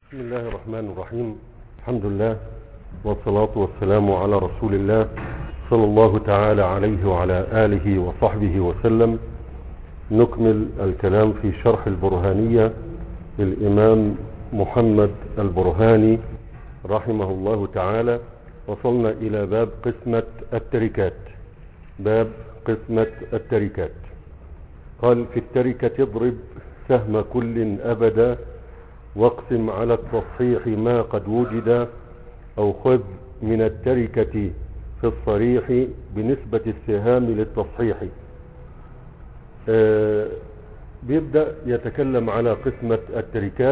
بسم الله الرحمن الرحيم الحمد لله والصلاة والسلام على رسول الله صلى الله تعالى عليه وعلى آله وصحبه وسلم نكمل الكلام في شرح البرهانية للإمام محمد البرهاني رحمه الله تعالى وصلنا إلى باب قسمة التركات باب قسمة التركات قال في التركة اضرب سهم كل أبدا واقسم على التصحيح ما قد وجد أو خذ من التركة في الصريح بنسبة السهام للتصحيح آه بيبدأ يتكلم على قسمة التركات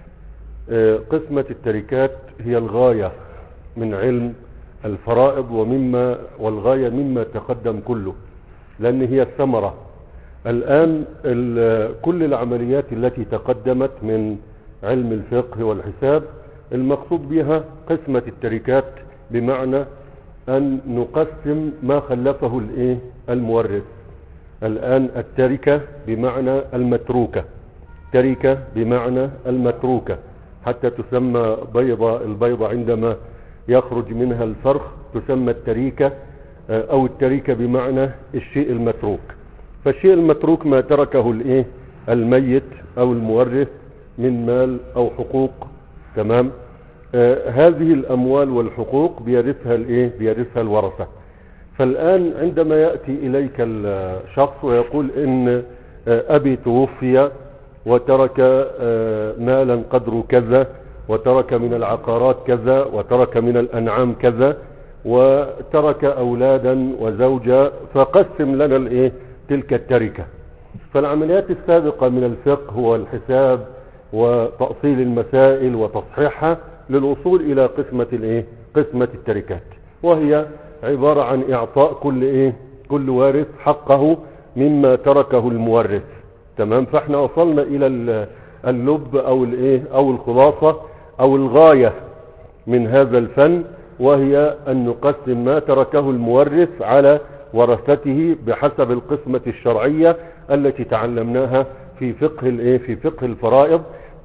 آه قسمة التركات هي الغاية من علم الفرائض ومما والغاية مما تقدم كله لأن هي الثمرة الآن كل العمليات التي تقدمت من علم الفقه والحساب المقصود بها قسمة التركات بمعنى أن نقسم ما خلفه الايه المورث الآن التركة بمعنى المتروكة تركة بمعنى المتروكة حتى تسمى بيضة البيضة عندما يخرج منها الفرخ تسمى التريكة أو التركة بمعنى الشيء المتروك فالشيء المتروك ما تركه الايه الميت أو المورث من مال او حقوق تمام آه هذه الاموال والحقوق بيرثها الايه بيرثها الورثه فالان عندما ياتي اليك الشخص ويقول ان آه ابي توفي وترك آه مالا قدره كذا وترك من العقارات كذا وترك من الانعام كذا وترك اولادا وزوجا فقسم لنا الايه تلك التركه فالعمليات السابقه من الفقه والحساب وتأصيل المسائل وتصحيحها للوصول الى قسمة الايه قسمة التركات وهي عبارة عن اعطاء كل ايه كل وارث حقه مما تركه المورث تمام فاحنا وصلنا الى اللب او الايه او الخلاصة او الغاية من هذا الفن وهي ان نقسم ما تركه المورث على ورثته بحسب القسمة الشرعية التي تعلمناها في فقه الايه في فقه الفرائض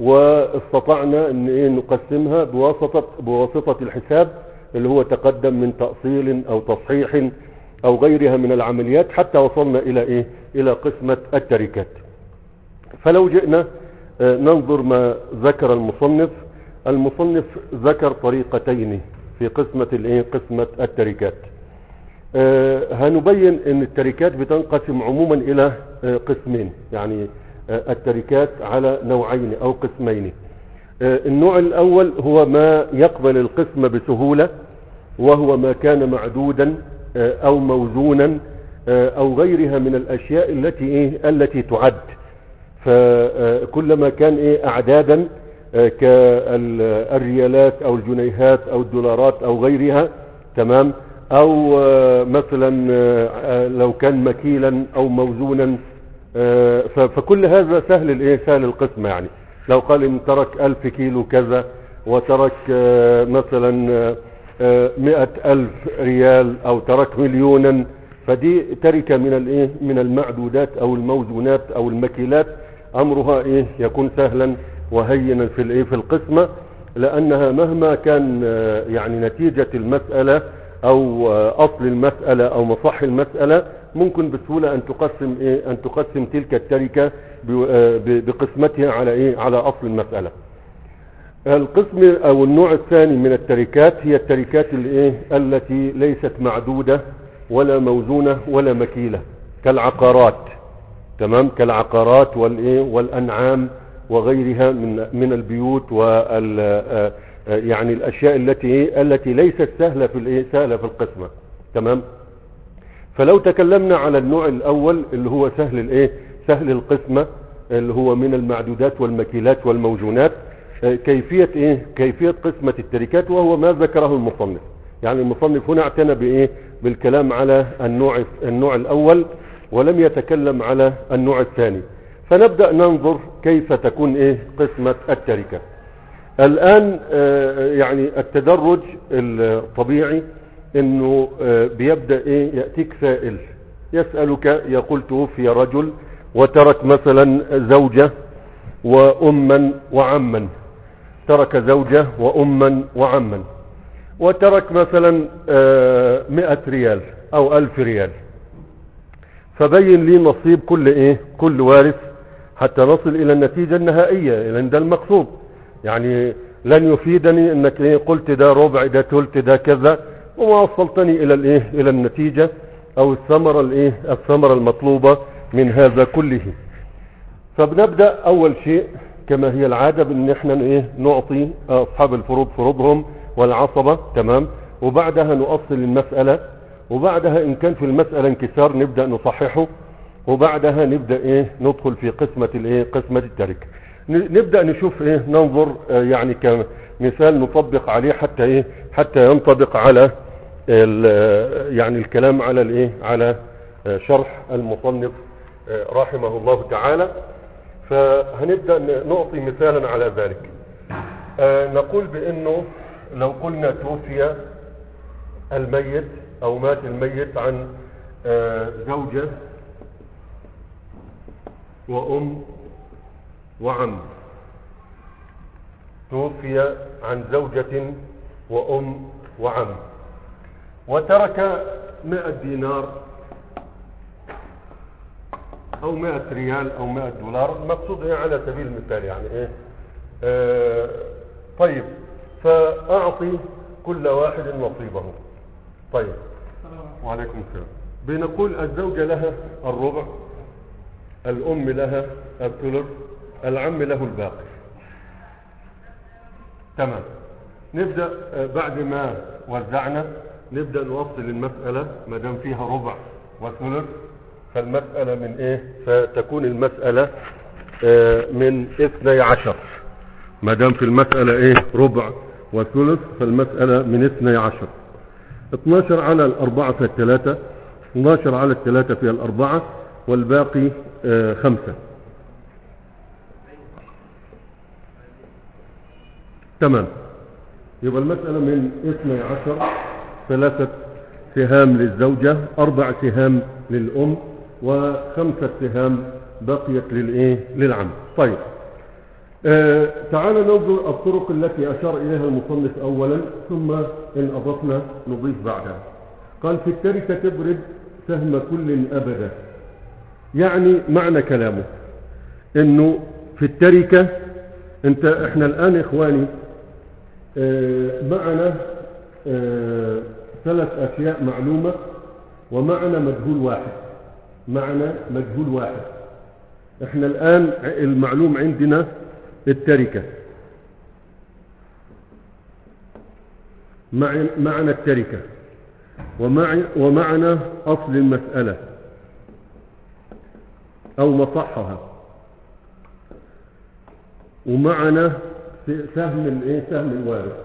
واستطعنا ان ايه نقسمها بواسطة بواسطة الحساب اللي هو تقدم من تأصيل او تصحيح او غيرها من العمليات حتى وصلنا الى ايه الى قسمة التركات فلو جئنا ننظر ما ذكر المصنف المصنف ذكر طريقتين في قسمة الايه قسمة التركات هنبين ان التركات بتنقسم عموما الى قسمين يعني التركات على نوعين او قسمين النوع الاول هو ما يقبل القسم بسهولة وهو ما كان معدودا او موزونا او غيرها من الاشياء التي ايه التي تعد فكلما كان ايه اعدادا كالريالات او الجنيهات او الدولارات او غيرها تمام او مثلا لو كان مكيلا او موزونا فكل هذا سهل الايه سهل القسمة يعني لو قال ان ترك الف كيلو كذا وترك مثلا مئة الف ريال او ترك مليونا فدي تركة من الايه من المعدودات او الموزونات او المكيلات امرها ايه يكون سهلا وهينا في الايه في القسمة لانها مهما كان يعني نتيجة المسألة او اصل المسألة او مصح المسألة ممكن بسهولة ان تقسم ايه ان تقسم تلك التركة بقسمتها على ايه على اصل المسألة القسم او النوع الثاني من التركات هي التركات الايه التي ليست معدودة ولا موزونة ولا مكيلة كالعقارات تمام كالعقارات والايه والانعام وغيرها من من البيوت وال يعني الاشياء التي التي ليست سهلة في الايه سهلة في القسمة تمام فلو تكلمنا على النوع الاول اللي هو سهل الايه سهل القسمة اللي هو من المعدودات والمكيلات والموزونات كيفية ايه كيفية قسمة التركات وهو ما ذكره المصنف يعني المصنف هنا اعتنى بايه بالكلام على النوع النوع الاول ولم يتكلم على النوع الثاني فنبدأ ننظر كيف تكون ايه قسمة التركة الان يعني التدرج الطبيعي انه بيبدأ ايه يأتيك سائل يسألك يقول توفي رجل وترك مثلا زوجة وأما وعما ترك زوجة وأما وعما وترك مثلا آه، مئة ريال أو ألف ريال فبين لي نصيب كل إيه كل وارث حتى نصل إلى النتيجة النهائية لأن ده المقصود يعني لن يفيدني انك ايه قلت ده ربع ده تلت ده كذا وما وصلتني الى الايه الى النتيجة او الثمرة الايه الثمرة المطلوبة من هذا كله فبنبدأ اول شيء كما هي العادة بان احنا ايه نعطي اصحاب الفروض فروضهم والعصبة تمام وبعدها نؤصل المسألة وبعدها ان كان في المسألة انكسار نبدأ نصححه وبعدها نبدأ ايه ندخل في قسمة الايه قسمة التركة ن- نبدأ نشوف ايه ننظر آه، يعني كمثال نطبق عليه حتى ايه حتى ينطبق على ال- آه، يعني الكلام على الايه على آه، شرح المصنف آه، رحمه الله تعالى فهنبدأ ن- نعطي مثالا على ذلك آه، نقول بانه لو قلنا توفي الميت او مات الميت عن آه، زوجة وام وعم توفي عن زوجة وأم وعم وترك مئة دينار أو مئة ريال أو مئة دولار المقصود إيه على سبيل المثال يعني إيه آه طيب فأعطي كل واحد نصيبه طيب وعليكم السلام بنقول الزوجة لها الربع الأم لها الثلث العم له الباقي تمام نبدأ آه، بعد ما وزعنا نبدأ نوصل المسألة ما دام فيها ربع وثلث فالمسألة من ايه فتكون المسألة آه، من اثني عشر ما دام في المسألة ايه ربع وثلث فالمسألة من اثني عشر 12 على الأربعة في الثلاثة 12 على الثلاثة في الأربعة والباقي آه، خمسة تمام يبقى المسألة من اثني عشر ثلاثة سهام للزوجة أربع سهام للأم وخمسة سهام بقيت للإيه للعم طيب آه تعال ننظر الطرق التي أشار إليها المصنف أولا ثم إن أضفنا نضيف بعدها قال في التركة تبرد سهم كل أبدا يعني معنى كلامه انه في التركة انت احنا الان اخواني آه، معنا آه، ثلاث اشياء معلومة ومعنا مجهول واحد معنا مجهول واحد احنا الان المعلوم عندنا التركة مع- معنا التركة ومع ومعنا اصل المسألة او مصحها ومعنا سهم الايه سهم الوارث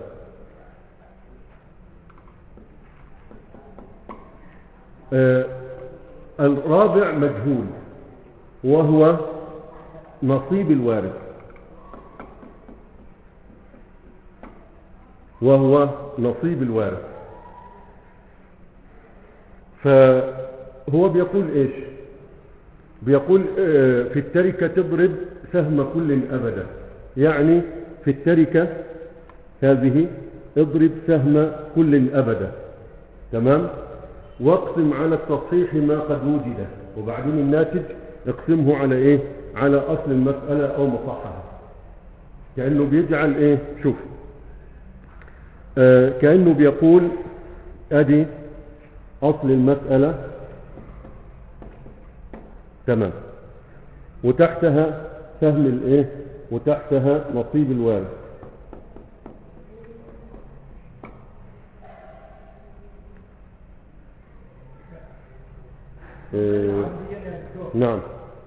آه الرابع مجهول وهو نصيب الوارث وهو نصيب الوارث فهو بيقول ايش بيقول آه، في التركة تضرب سهم كل أبدا يعني في التركة هذه اضرب سهم كل أبدا تمام واقسم على التصحيح ما قد وجد وبعدين الناتج اقسمه على ايه على اصل المسألة او مصحها كأنه بيجعل ايه شوف آه كأنه بيقول ادي اصل المسألة تمام وتحتها سهم الايه وتحتها نصيب الوارث إيه نعم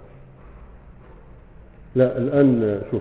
لا الآن شوف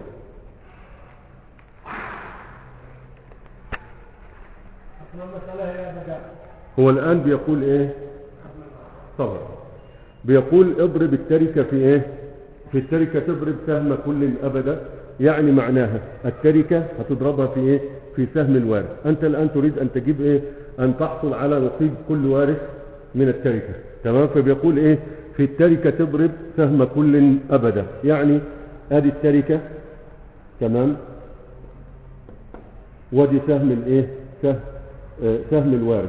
هو الآن بيقول ايه طبعا بيقول اضرب التركة في ايه في التركة تضرب سهم كل أبدا يعني معناها التركة هتضربها في ايه في سهم الوارث انت الآن تريد ان تجيب ايه ان تحصل على نصيب كل وارث من التركة تمام فبيقول ايه في التركة تضرب سهم كل أبدا يعني ادي التركة تمام ودي سهم الايه سهم آه، سهم الوارث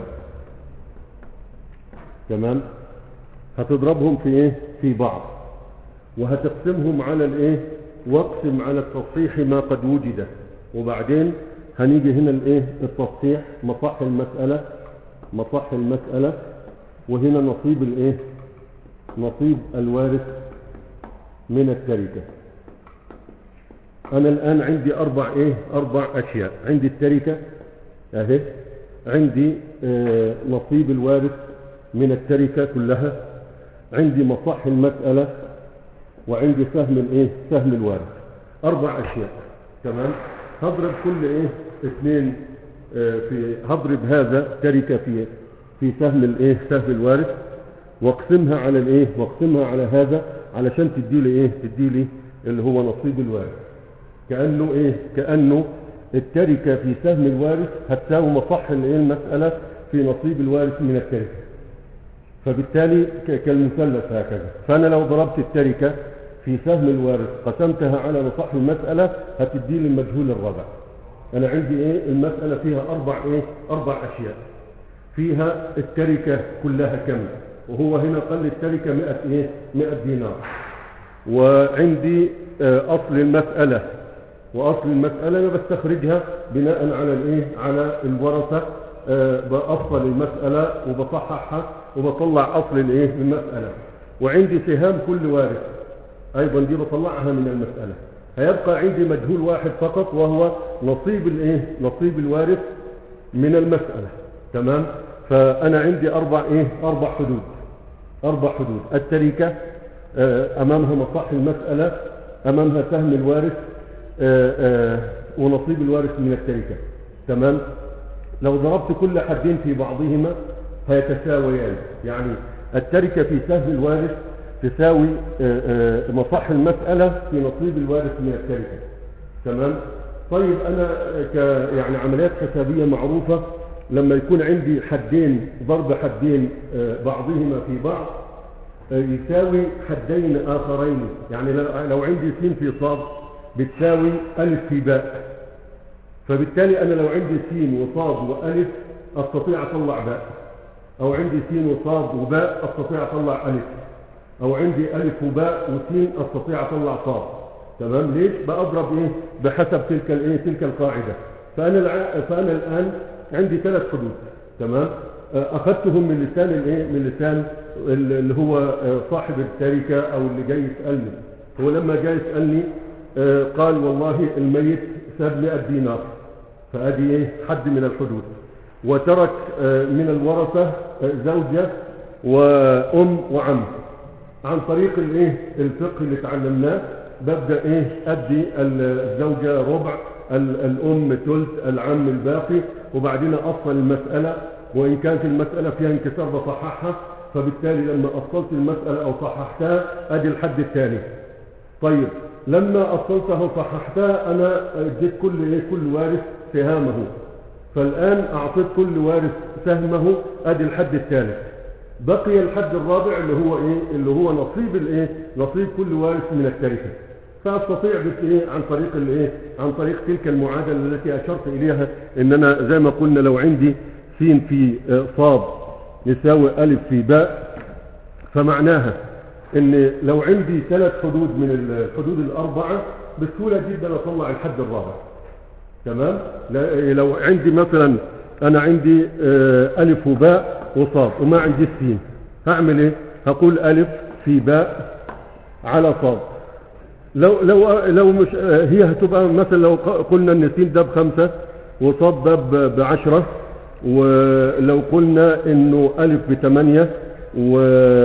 تمام هتضربهم في ايه في بعض وهتقسمهم على الايه واقسم على التصحيح ما قد وجد وبعدين هنيجي هنا الايه التصحيح مصح المسألة مصح المسألة وهنا نصيب الايه نصيب الوارث من التركة انا الان عندي اربع ايه اربع اشياء عندي التركة اهي عندي آه نصيب الوارث من التركة كلها عندي مصح المسألة وعندي سهم الايه سهم الوارث اربع اشياء تمام هضرب كل ايه اثنين آه في هضرب هذا تركة في في سهم الايه سهم الوارث واقسمها على الايه واقسمها على هذا علشان تدي لي ايه تدي لي اللي هو نصيب الوارث كانه ايه كانه التركه في سهم الوارث هتساوي مصح الايه المساله في نصيب الوارث من التركه فبالتالي ك- كالمثلث هكذا فانا لو ضربت التركه في سهم الوارث قسمتها على مصح المساله هتدي لي المجهول الرابع انا عندي ايه المساله فيها اربع ايه اربع اشياء فيها التركه كلها كم وهو هنا قال التركه 100 ايه 100 دينار وعندي آه، اصل المساله واصل المساله انا بستخرجها بناء على الايه على الورثه آه، بافصل المساله وبصححها وبطلع اصل الايه المساله وعندي سهام كل وارث ايضا دي بطلعها من المساله هيبقى عندي مجهول واحد فقط وهو نصيب الايه نصيب الوارث من المساله تمام فانا عندي اربع ايه اربع حدود اربع حدود التركه آه، امامها مصح المساله امامها سهم الوارث آه، آه، ونصيب الوارث من التركه تمام لو ضربت كل حدين في بعضهما هيتساويان يعني التركه في سهم الوارث تساوي آه، آه، مصح المساله في نصيب الوارث من التركه تمام طيب انا ك يعني عمليات حسابيه معروفه لما يكون عندي حدين ضرب حدين آه، بعضهما في بعض آه، يساوي حدين اخرين يعني لو- لو عندي سين في صاد بتساوي الف في باء فبالتالي انا لو عندي سين وصاد والف استطيع اطلع باء او عندي سين وصاد وباء استطيع اطلع الف او عندي الف وباء وسين استطيع اطلع صاد تمام ليش بأضرب ايه بحسب تلك الايه تلك القاعده فانا الع... فانا الان عندي ثلاث حدود تمام آه، اخذتهم من لسان الايه من لسان اللي هو آه، صاحب التركه او اللي جاي يسالني هو لما جاي يسالني آه، قال والله الميت ساب 100 دينار فادي ايه حد من الحدود وترك آه، من الورثه آه، زوجه وام وعم عن طريق الايه الفقه اللي تعلمناه ببدا ايه ادي الزوجه ربع ال- الام ثلث العم الباقي وبعدين افصل المساله وان كانت المساله فيها انكسار بصححها فبالتالي لما افصلت المساله او صححتها ادي الحد الثاني طيب لما أصلتها وصححتها أنا اديت كل إيه كل وارث سهامه فالآن أعطيت كل وارث سهمه أدي الحد الثالث بقي الحد الرابع اللي هو إيه اللي هو نصيب الإيه نصيب كل وارث من التركة فأستطيع بس إيه عن طريق الإيه عن طريق تلك المعادلة التي أشرت إليها إن أنا زي ما قلنا لو عندي سين في آه، صاد يساوي ألف في باء فمعناها ان لو عندي ثلاث حدود من الحدود الاربعه بسهوله جدا اطلع الحد الرابع تمام لا- لو عندي مثلا انا عندي آه، الف وباء وصاد وما عندي السين هعمل ايه هقول الف في باء على صاد لو لو لو مش آه، هي هتبقى مثلا لو ق- قلنا ان السين ده بخمسه وصاد ده ب- بعشره ولو قلنا انه الف بثمانيه و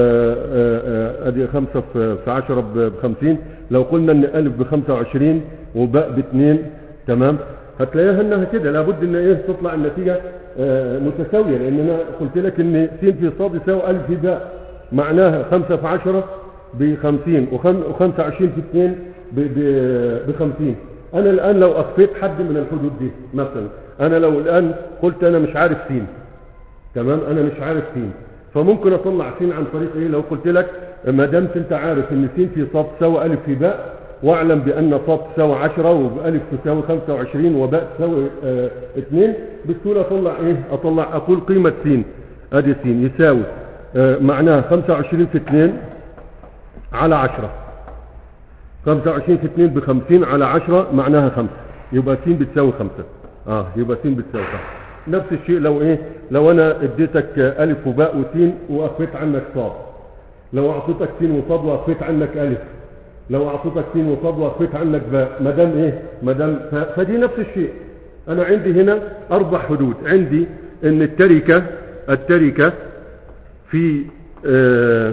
آه، آه، ادي خمسة في في عشرة ب- بخمسين لو قلنا ان الف بخمسة وعشرين وباء باثنين تمام هتلاقيها انها كده لابد ان ايه تطلع النتيجة آه، متساوية لان انا قلت لك ان س في صاد يساوي الف في باء معناها خمسة في عشرة بخمسين وخم- وخمسة وعشرين في اثنين ب- ب- بخمسين انا الان لو اخفيت حد من الحدود دي مثلا انا لو الان قلت انا مش عارف سين تمام انا مش عارف سين فممكن اطلع سين عن طريق ايه لو قلت لك ما دامت انت عارف ان سين في صاد تساوي الف في باء واعلم بأن صاد تساوي 10 وبألف تساوي 25 وباء تساوي اه 2 بسهولة أطلع إيه أطلع أقول قيمة س أدي س يساوي اه معناها 25 في 2 على 10 25 في 2 ب 50 على 10 معناها 5 يبقى س بتساوي 5 اه يبقى س بتساوي 5 نفس الشيء لو ايه لو انا اديتك الف وباء وسين واخفيت عنك صاد لو اعطيتك سين وصاد واخفيت عنك الف لو اعطيتك سين وصاد واخفيت عنك باء ما دام ايه ما دام فدي نفس الشيء انا عندي هنا اربع حدود عندي ان التركه التركه في آه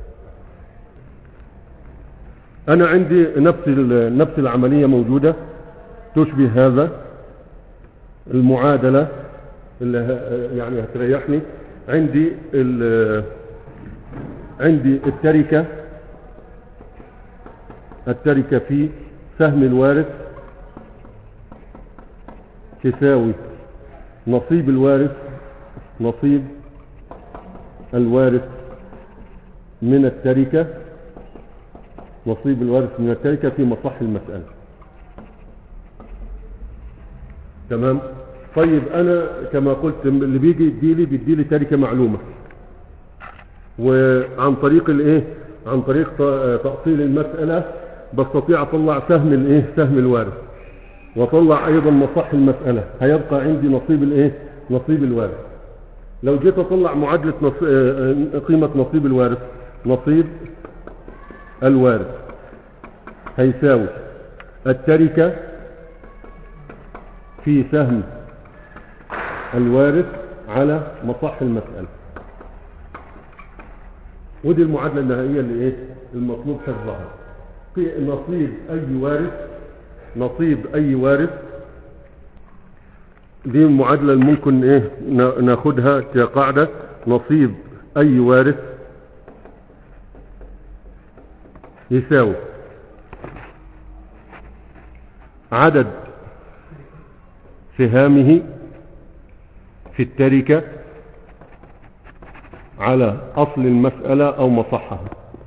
انا عندي نفس نفس العمليه موجوده تشبه هذا المعادله اللي يعني هتريحني عندي عندي التركة التركة في سهم الوارث تساوي نصيب الوارث نصيب الوارث من التركة نصيب الوارث من التركة في مصح المسألة تمام طيب انا كما قلت اللي بيجي يديلي بيديلي تركه معلومه وعن طريق الايه عن طريق تاصيل المساله بستطيع اطلع سهم الايه سهم الوارث واطلع ايضا مصح المساله هيبقى عندي نصيب الايه نصيب الوارث لو جيت اطلع معادله نص... قيمه نصيب الوارث نصيب الوارث هيساوي التركه في سهم الوارث على مصح المسألة ودي المعادلة النهائية اللي ايه المطلوب حفظها نصيب اي وارث نصيب اي وارث دي المعادلة اللي ممكن ايه ناخدها كقاعدة نصيب اي وارث يساوي عدد سهامه في التركة على أصل المسألة أو مصحها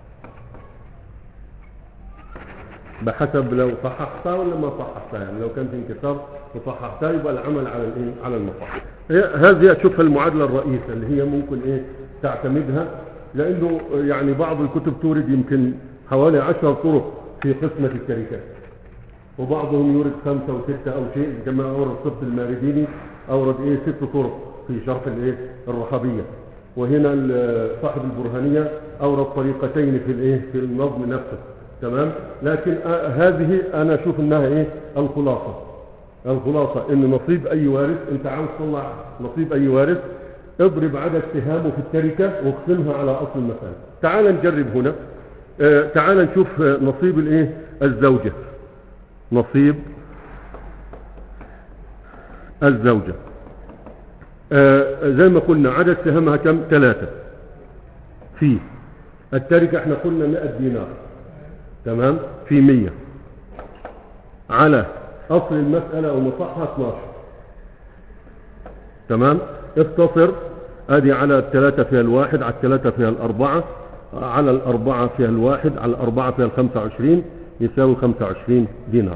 بحسب لو صححتها ولا ما صححتها يعني لو كان في انكسار وصححتها يبقى العمل على الايه على المصحح هذه اشوف المعادله الرئيسه اللي هي ممكن ايه تعتمدها لانه يعني بعض الكتب تورد يمكن حوالي عشر طرق في قسمه التركات وبعضهم يورد خمسه وسته او شيء كما اورد قبط المارديني اورد ايه ست طرق في شرح الايه الرحبيه وهنا صاحب البرهانيه اورد طريقتين في الايه في النظم نفسه تمام لكن آه هذه انا اشوف انها ايه الخلاصه الخلاصه ان نصيب اي وارث انت عاوز تطلع نصيب اي وارث اضرب عدد سهامه في التركه واقسمها على اصل المساله تعال نجرب هنا آه تعال نشوف نصيب الايه الزوجه نصيب الزوجة آه زي ما قلنا عدد سهامها كم ثلاثة في التركة احنا قلنا 100 دينار تمام في 100 على اصل المسألة او مصحها 12 تمام اختصر ادي على الثلاثة فيها الواحد على الثلاثة فيها الاربعة على الاربعة فيها الواحد على الاربعة فيها الخمسة وعشرين يساوي خمسة وعشرين دينار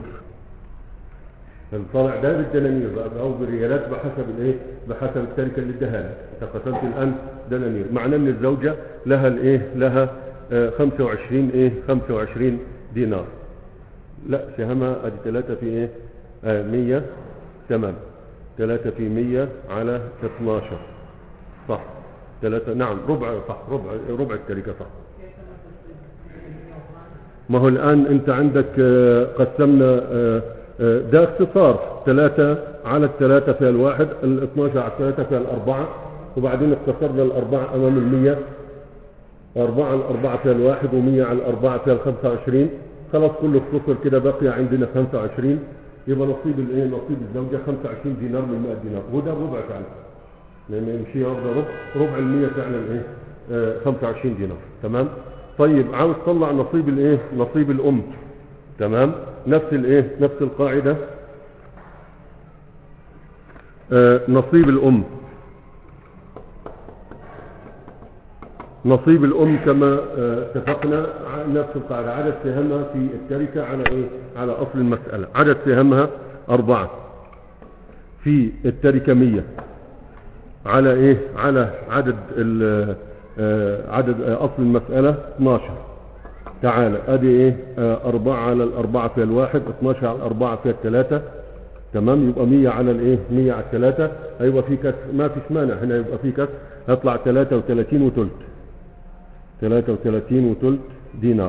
طالع ده بالدنانير بقى او بالريالات بحسب الايه بحسب التركه اللي اداها لك انت قسمت الان دنانير معناه ان الزوجه لها الايه لها آه 25 ايه 25 دينار لا سهمها ادي 3 في ايه آه 100 تمام 3 في 100 على 12 صح 3 نعم ربع صح ربع ربع التركه صح ما هو الان انت عندك آه قسمنا آه ده اختصار ثلاثة على الثلاثة فيها الواحد ال 12 على الثلاثة فيها الأربعة وبعدين اختصرنا الأربعة أمام المية أربعة على الأربعة فيها الواحد ومية على الأربعة فيها الخمسة وعشرين خلاص كله اختصر كده بقي عندنا خمسة وعشرين يبقى نصيب الايه نصيب الزوجة خمسة وعشرين دينار من 100 دينار وده الربع فعلا لأن يمشي ياخد ربع ربع المية فعلا ايه آه 25 دينار تمام طيب عاوز تطلع نصيب الايه نصيب الأم تمام نفس الايه نفس القاعدة آه نصيب الأم نصيب الأم كما آه، اتفقنا ع- نفس القاعدة عدد سهامها في التركة على إيه؟ على أصل المسألة عدد سهامها أربعة في التركة مية على إيه؟ على عدد ال- آه، عدد آه، أصل المسألة 12 تعالى ادي ايه آه اربعة على الاربعة فيها الواحد 12 على الاربعة فيها الثلاثة تمام يبقى 100 على الايه 100 على الثلاثة هيبقى في كسر ما فيش مانع هنا يبقى في كسر هيطلع 33 وثلث 33 وثلث دينار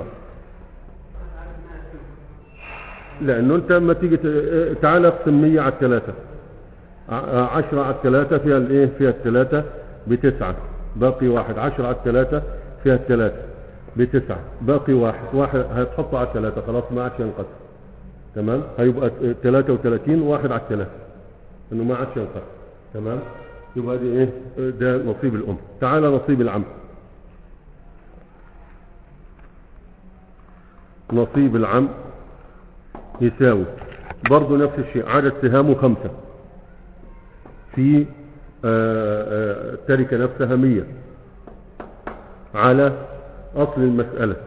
لانه انت لما تيجي ت- آه، تعالى اقسم 100 على الثلاثة 10 على الثلاثة فيها الايه فيها الثلاثة بتسعة باقي واحد 10 على الثلاثة فيها الثلاثة بتسعة باقي واحد واحد هتحطه على الثلاثة خلاص ما عادش ينقسم تمام هيبقى 33 واحد على الثلاثة انه ما عادش ينقسم تمام يبقى دي ايه ده نصيب الام تعالى نصيب العم نصيب العم يساوي برضه نفس الشيء عدد سهامه خمسة في آه، آه، التركة نفسها مية على أصل المسألة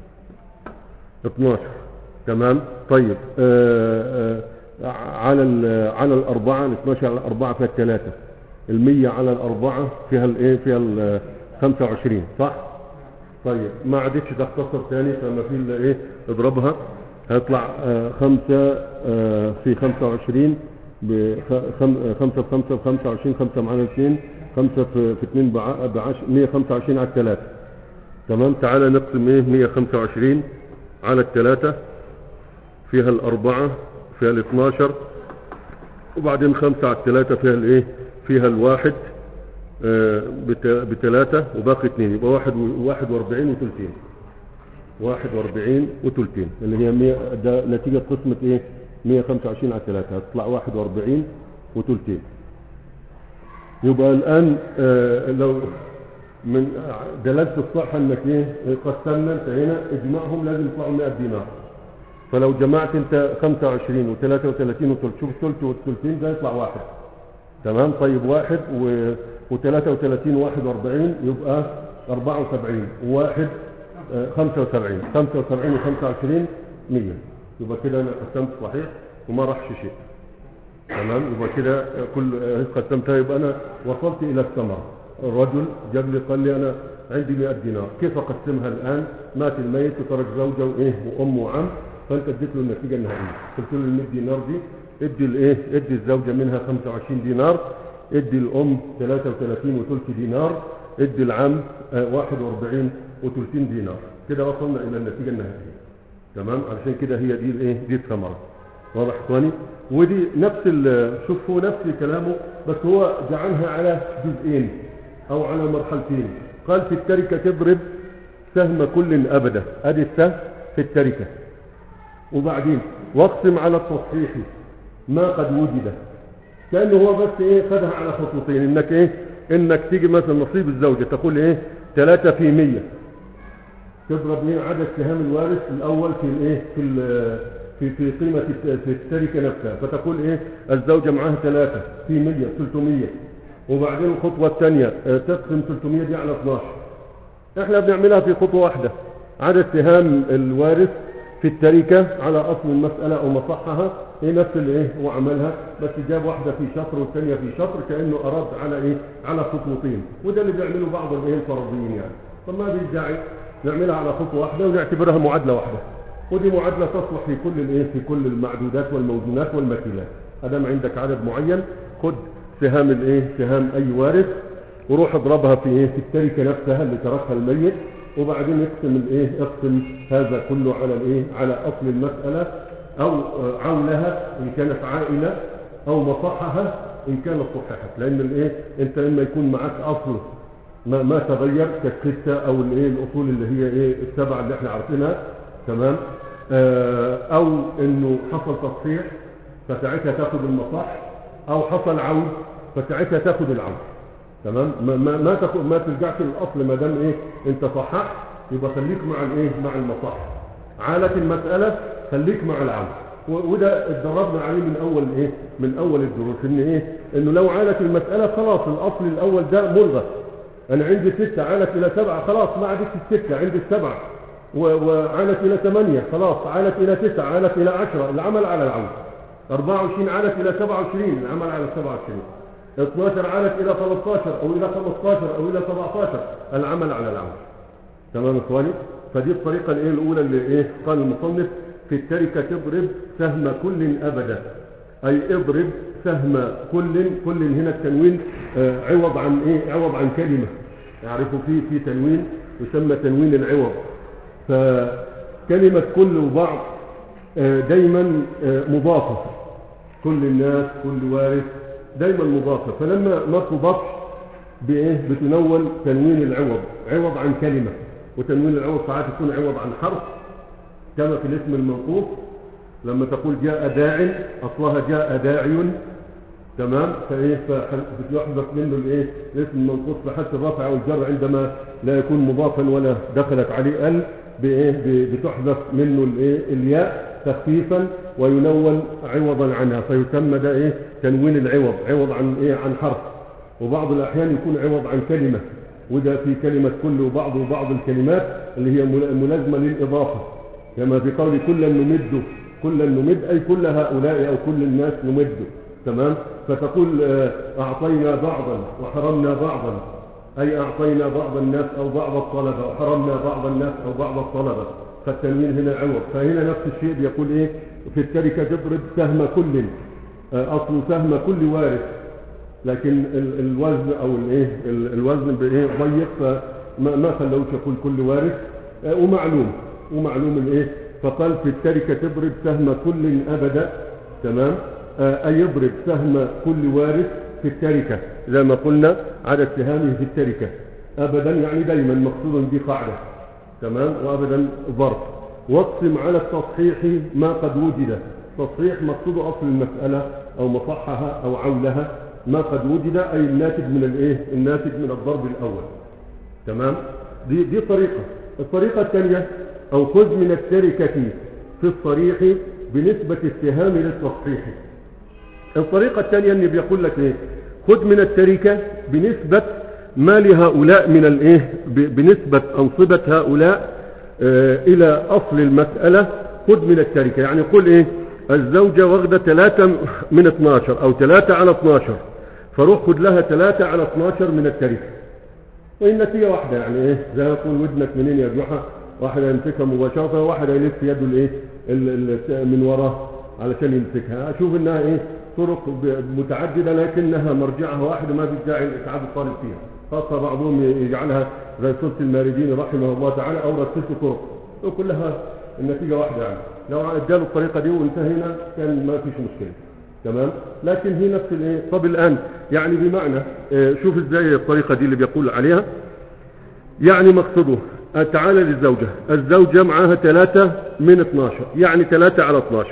12 تمام طيب آه، آه، على ال- على الأربعة ال 12 على الأربعة فيها الثلاثة المية على الأربعة فيها الإيه فيها ال 25 صح؟ طيب ما عادتش تختصر تاني فما في الا ايه اضربها هيطلع آه، خمسة آه، في خمسة وعشرين خمسة في خمسة بخمسة وعشرين خمسة معانا اثنين خمسة في في اثنين بع- بعشر مية خمسة وعشرين على الثلاثة تمام تعالى نقسم ايه مية خمسة وعشرين على الثلاثة فيها الأربعة فيها الاثناشر وبعدين خمسة على الثلاثة فيها الايه فيها الواحد آه، بت- بثلاثة وباقي اثنين يبقى واحد و- واحد واربعين وثلثين واحد واربعين وثلثين اللي هي مية ده نتيجة قسمة ايه مية خمسة وعشرين على ثلاثة هتطلع واحد واربعين وثلثين يبقى الآن آه، لو من دلالة الصحة انك ايه قسمنا انتهينا اجمعهم لازم يطلعوا 100 دينار فلو جمعت انت 25 و33 وثلث شوف الثلث والثلثين ده يطلع واحد تمام طيب واحد و و33 41 يبقى 74 وواحد آه، 75 75 و25 100 يبقى كده انا قسمت صحيح وما راحش شيء تمام يبقى كده آه، كل آه، قسمتها يبقى انا وصلت الى الثمره الرجل جاب لي قال لي انا عندي 100 دينار كيف اقسمها الان مات الميت وترك زوجه وايه وام وعم فانت اديت له النتيجه النهائيه قلت له ال 100 دينار دي ادي الايه ادي الزوجه منها 25 دينار ادي الام 33 وثلث دينار ادي العم آه، 41 وثلث دينار كده وصلنا الى النتيجه النهائيه تمام علشان كده هي دي الايه دي الثمره واضح اخواني ودي نفس ال- شوف هو نفس كلامه بس هو جعلها على جزئين او على مرحلتين قال في التركه تضرب سهم كل ابدا ادي السهم في التركه وبعدين واقسم على التصحيح ما قد وجد كانه هو بس ايه خدها على خطوتين انك ايه انك تيجي مثلا نصيب الزوجه تقول ايه 3 في 100 تضرب ايه عدد سهام الوارث الاول في الايه في ال- في في قيمه الت- في التركه نفسها فتقول ايه الزوجه معاها 3 في 100 300 وبعدين الخطوه الثانيه آه، تقسم 300 دي على 12 احنا بنعملها في خطوه واحده عدد سهام الوارث في التركه على اصل المساله او مصحها ايه نفس اللي ايه هو عملها بس جاب واحده في شطر والثانيه في شطر كانه اراد على ايه على خطوتين وده اللي بيعمله بعض الايه الفرضيين يعني فما في داعي نعملها على خطوه واحده ونعتبرها معادله واحده ودي معادله تصلح في كل الايه في كل المعدودات والموزونات والمكيلات ادام عندك عدد معين خد سهام الايه سهام اي وارث وروح اضربها في ايه في التركه نفسها اللي تركها الميت وبعدين اقسم الايه اقسم هذا كله على الايه على اصل المساله او آه، عولها ان كانت عائله او مصحها ان كانت صححت لان الايه انت اما يكون معك اصل ما, ما تغير كالستة او الايه الاصول اللي هي ايه السبعة اللي احنا عارفينها تمام آه او انه حصل تصحيح فساعتها تاخد المصح او حصل عود فساعتها تاخد العود تمام ما ما ما, تاخد ما ترجعش للاصل ما دام ايه انت صححت يبقى خليك مع الايه مع المصح عالة المسألة خليك مع العود و- وده اتدربنا عليه من اول ايه من اول الدروس ان ايه انه لو عالت المسألة خلاص الاصل الاول ده ملغى انا عندي ستة عالت الى سبعة خلاص ما عادتش الستة عندي السبعة و- وعالت الى ثمانية خلاص عالت الى تسعة عالت الى عشرة العمل على العمل 24 عالت الى 27 العمل على 27 12 عالت الى 13 او الى 15 او الى 17 العمل على العمل تمام يا اخواني فدي الطريقة الايه الاولى اللي ايه قال المصنف في التركة تضرب سهم كل ابدا اي اضرب سهم كل كل هنا التنوين آه، عوض عن ايه عوض عن كلمة يعرفوا فيه في تنوين يسمى تنوين العوض فكلمة كل وبعض آه، دايما آه، مضافة كل الناس كل وارث دايما مضافة فلما ما تضافش بايه بتنون تنوين العوض عوض عن كلمة وتنوين العوض ساعات يكون عوض عن حرف كما في الاسم المنقوص لما تقول جاء داع اصلها جاء داعي تمام فايه فيحذف منه الايه الاسم المنقوص في حالة الرفع والجر عندما لا يكون مضافا ولا دخلت عليه ال بايه ب- بتحذف منه الايه الياء تخفيفا وينون عوضا عنها فيسمى ده ايه تنوين العوض عوض عن ايه عن حرف وبعض الاحيان يكون عوض عن كلمه وده في كلمه كل وبعض وبعض الكلمات اللي هي مل- ملازمه للاضافه كما في قول كلا نمد كلا نمد اي كل هؤلاء او كل الناس نمد تمام فتقول آه، اعطينا بعضا وحرمنا بعضا أي أعطينا بعض الناس أو بعض الطلبة وحرمنا بعض الناس أو بعض الطلبة فالتنوين هنا عوض فهنا نفس الشيء بيقول إيه في التركة تضرب سهم كل آه، أصل سهم كل وارث لكن ال- الوزن أو الإيه ال- الوزن بإيه ضيق فما ما خلوش يقول كل وارث آه، ومعلوم ومعلوم الإيه فقال في التركة تضرب سهم كل أبدا تمام آه، أي يضرب سهم كل وارث في التركة زي ما قلنا عدد سهامه في التركة أبدا يعني دايما مقصود دي قاعدة تمام وأبدا ظرف واقسم على التصحيح ما قد وجد تصحيح مقصود أصل المسألة أو مصحها أو عولها ما قد وجد أي الناتج من الإيه الناتج من الضرب الأول تمام دي دي طريقة الطريقة الثانية أو خذ من التركة في الصريح بنسبة السهام للتصحيح الطريقة الثانية ان بيقول لك ايه خذ من التركة بنسبة ما لهؤلاء من الايه ب- بنسبة انصبة هؤلاء آه الى اصل المسألة خذ من التركة يعني قل ايه الزوجة واخدة ثلاثة من 12 او ثلاثة على 12 فروح خذ لها ثلاثة على 12 من التركة والنتيجة واحدة يعني ايه زي ما يقول ودنك منين يا جحا واحد يمسكها مباشرة واحد يلف يده الايه ال- ال- من وراه علشان يمسكها اشوف انها ايه طرق ب- متعددة لكنها مرجعها واحد ما في داعي لإسعاد الطالب فيها خاصة بعضهم يجعلها زي سورة الماردين رحمه الله تعالى أورد ست طرق وكلها النتيجة واحدة يعني لو اداله الطريقة دي وانتهينا كان ما فيش مشكلة تمام لكن هي نفس الايه طب الآن يعني بمعنى اه، شوف ازاي الطريقة دي اللي بيقول عليها يعني مقصده تعالى للزوجة الزوجة معاها ثلاثة من 12 يعني ثلاثة على 12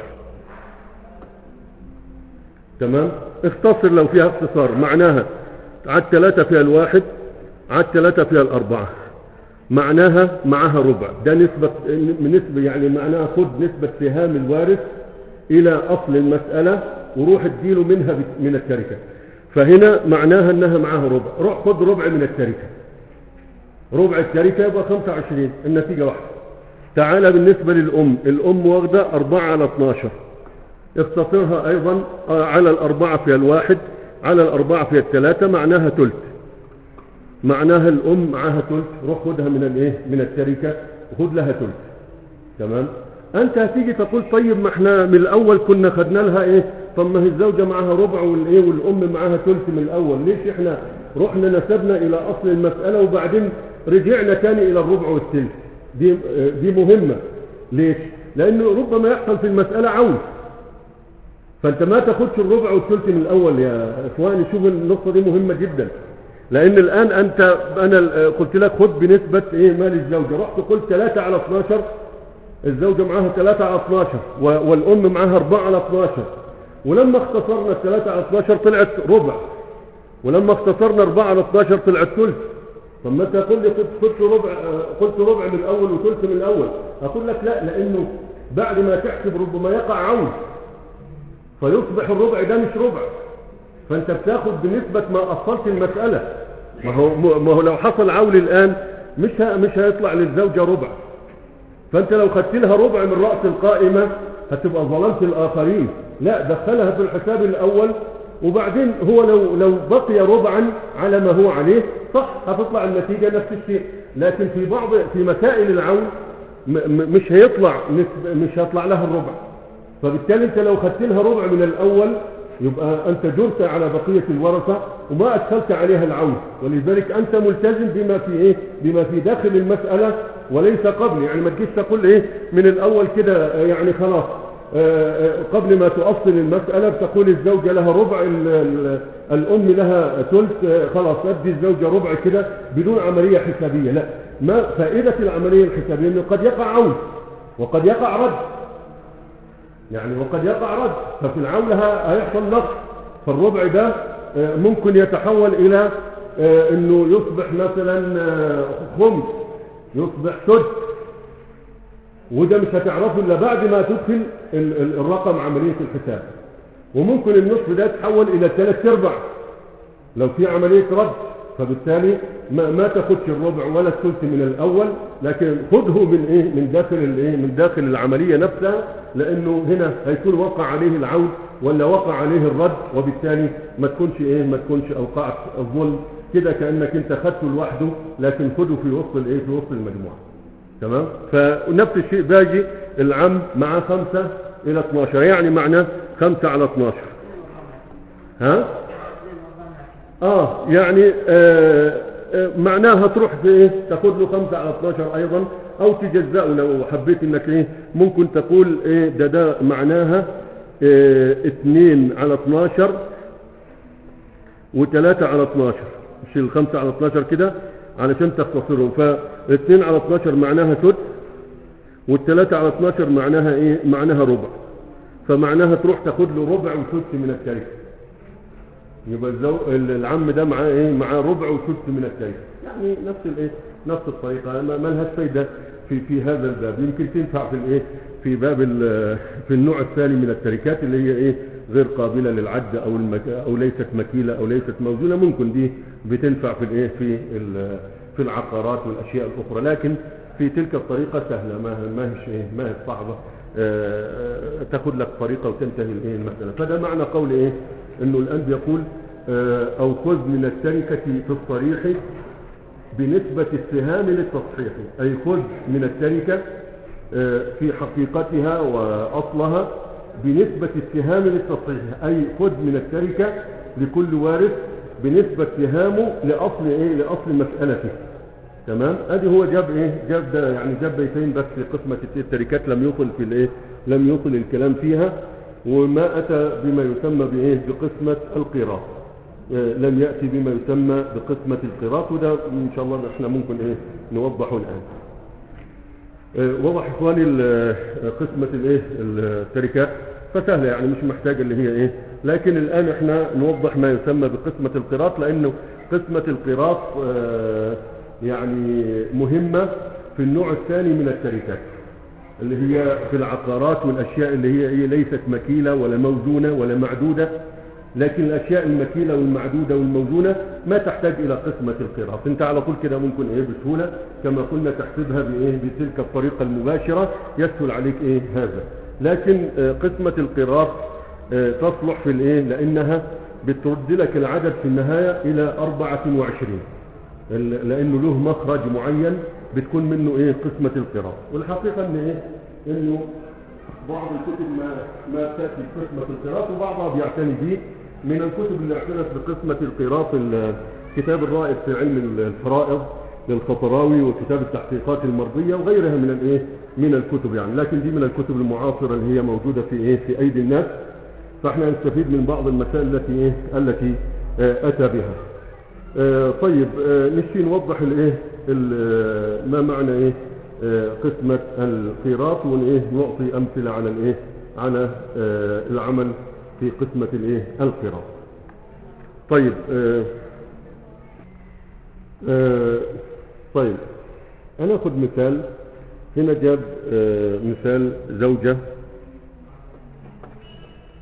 تمام اختصر لو فيها اختصار معناها عد ثلاثة فيها الواحد عد ثلاثة فيها الأربعة معناها معها ربع ده نسبة نسبة يعني معناها خد نسبة سهام الوارث إلى أصل المسألة وروح اديله منها بت- من التركة فهنا معناها أنها معها ربع روح خد ربع من التركة ربع التركة يبقى 25 النتيجة واحدة تعالى بالنسبة للأم الأم واخدة 4 على 12 اختصرها أيضا آه، على الأربعة في الواحد على الأربعة في الثلاثة معناها تلت معناها الأم معاها تلت روح خدها من الإيه من التركة وخد لها تلت تمام أنت هتيجي تقول طيب ما احنا من الأول كنا خدنا لها إيه طب ما هي الزوجة معاها ربع والإيه والأم معاها تلت من الأول ليش احنا رحنا نسبنا إلى أصل المسألة وبعدين رجعنا تاني إلى الربع والتلت دي آه، دي مهمة ليش لأنه ربما يحصل في المسألة عوز فانت ما تاخدش الربع والثلث من الاول يا اخواني شوف النقطه دي مهمه جدا لان الان انت انا قلت لك خد بنسبه ايه مال الزوجه رحت قلت 3 على 12 الزوجه معاها 3 على 12 و- والام معاها 4 على 12 ولما اختصرنا ال 3 على 12 طلعت ربع ولما اختصرنا 4 على 12 طلعت ثلث طب ما انت تقول لي قلت قلت ربع آه، قلت ربع من الاول وثلث من الاول اقول لك لا لانه بعد ما تحسب ربما يقع عوز فيصبح الربع ده مش ربع فانت بتاخد بنسبة ما اصلت المسألة ما هو ما هو لو حصل عول الآن مش ه- مش هيطلع للزوجة ربع فأنت لو خدت لها ربع من رأس القائمة هتبقى ظلمت الآخرين لا دخلها في الحساب الأول وبعدين هو لو لو بقي ربعا على ما هو عليه صح هتطلع النتيجة نفس الشيء لكن في بعض في مسائل العون م- م- مش هيطلع نسب- مش هيطلع لها الربع فبالتالي انت لو خدت لها ربع من الاول يبقى انت جرت على بقية الورثة وما ادخلت عليها العون ولذلك انت ملتزم بما في ايه بما في داخل المسألة وليس قبل يعني ما تجيش تقول ايه من الاول كده آه، يعني خلاص آه، آه، قبل ما تؤصل المسألة بتقول الزوجة لها ربع ال- ال- الأم لها ثلث آه، خلاص أدي الزوجة ربع كده بدون عملية حسابية لا ما فائدة العملية الحسابية أنه قد يقع عون وقد يقع رد يعني وقد يقع رد ففي العولة ه- هيحصل نقص فالربع ده آه، ممكن يتحول إلى آه، أنه يصبح مثلا آه، خمس يصبح سدس وده مش هتعرفه الا بعد ما تدخل ال- ال- الرقم عملية الحساب وممكن النصف ده يتحول الى ثلاث ارباع لو في عملية رد فبالتالي ما, ما تاخدش الربع ولا الثلث من الاول لكن خذه من ايه من داخل الايه من داخل العملية نفسها لانه هنا هيكون وقع عليه العود ولا وقع عليه الرد وبالتالي ما تكونش ايه ما تكونش اوقعت الظلم كده كانك انت خدته لوحده لكن خده في وسط الايه في وسط المجموعه تمام فنفس الشيء باجي العم مع خمسة إلى 12 يعني معناه خمسة على 12 ها اه يعني آه آه معناها تروح في ايه تاخد له خمسة على 12 ايضا او تجزأه لو حبيت انك ايه ممكن تقول ايه ده ده معناها اه اتنين على 12 وثلاثة على 12 مش الخمسة على 12 كده علشان تختصرهم فالاثنين على 12 معناها سدس والثلاثة على 12 معناها ايه معناها ربع فمعناها تروح تاخد له ربع وسدس من التركة يبقى الزو... العم ده معاه ايه معاه ربع وسدس من التركة يعني نفس الايه نفس الطريقة ما ما لهاش فايدة في في هذا الباب يمكن تنفع في الايه في باب ال- في النوع الثاني من التركات اللي هي ايه غير قابلة للعد او المك... او ليست مكيلة او ليست موزونة ممكن دي بتنفع في الايه في ال... في العقارات والاشياء الاخرى لكن في تلك الطريقة سهلة ما ما هيش ايه ما هي صعبة آه، تاخد لك طريقة وتنتهي الايه المسألة فده معنى قول ايه انه الان بيقول آه، او خذ من التركة في الصريح بنسبة السهام للتصحيح أي خذ من التركة آه، في حقيقتها وأصلها بنسبة السهام للتصحيح أي خذ من التركة لكل وارث بنسبة سهامه لأصل إيه لأصل مسألته تمام ادي هو جاب ايه جاب ده يعني جاب بيتين بس في قسمة التركات لم يصل في الايه لم يصل الكلام فيها وما اتى بما يسمى بايه بقسمة القراط آه، لم يأتي بما يسمى بقسمة القراط وده ان شاء الله احنا ممكن ايه نوضحه الان آه، وضح اخواني ال- قسمة الايه التركات فسهلة يعني مش محتاجة اللي هي ايه لكن الان احنا نوضح ما يسمى بقسمة القراط لانه قسمة القراط آه، يعني مهمة في النوع الثاني من التركات اللي هي في العقارات والاشياء اللي هي ايه ليست مكيلة ولا موزونة ولا معدودة لكن الاشياء المكيلة والمعدودة والموزونة ما تحتاج الى قسمة القراط انت على طول كده ممكن ايه بسهولة كما قلنا تحسبها بايه بتلك الطريقة المباشرة يسهل عليك ايه هذا لكن آه، قسمة القراط آه، تصلح في الايه لانها بترد لك العدد في النهاية الى 24 ال- لانه له مخرج معين بتكون منه ايه قسمة القراط والحقيقة ان ايه انه بعض الكتب ما ما تاتي بقسمة القراط وبعضها بيعتني به من الكتب اللي اعتنت بقسمة القراط الكتاب الرائد في علم الفرائض للخطراوي وكتاب التحقيقات المرضية وغيرها من الايه من الكتب يعني لكن دي من الكتب المعاصرة اللي هي موجودة في ايه في ايدي الناس فاحنا نستفيد من بعض المسائل التي ايه التي آه، اتى بها آه، طيب آه، نشي نوضح الايه ال- آه، ما معنى ايه آه، قسمة القيراط ونعطي نعطي امثلة على الايه على آه، العمل في قسمة الايه القيراط طيب آه، آه، طيب انا اخذ مثال هنا جاب آه، مثال زوجة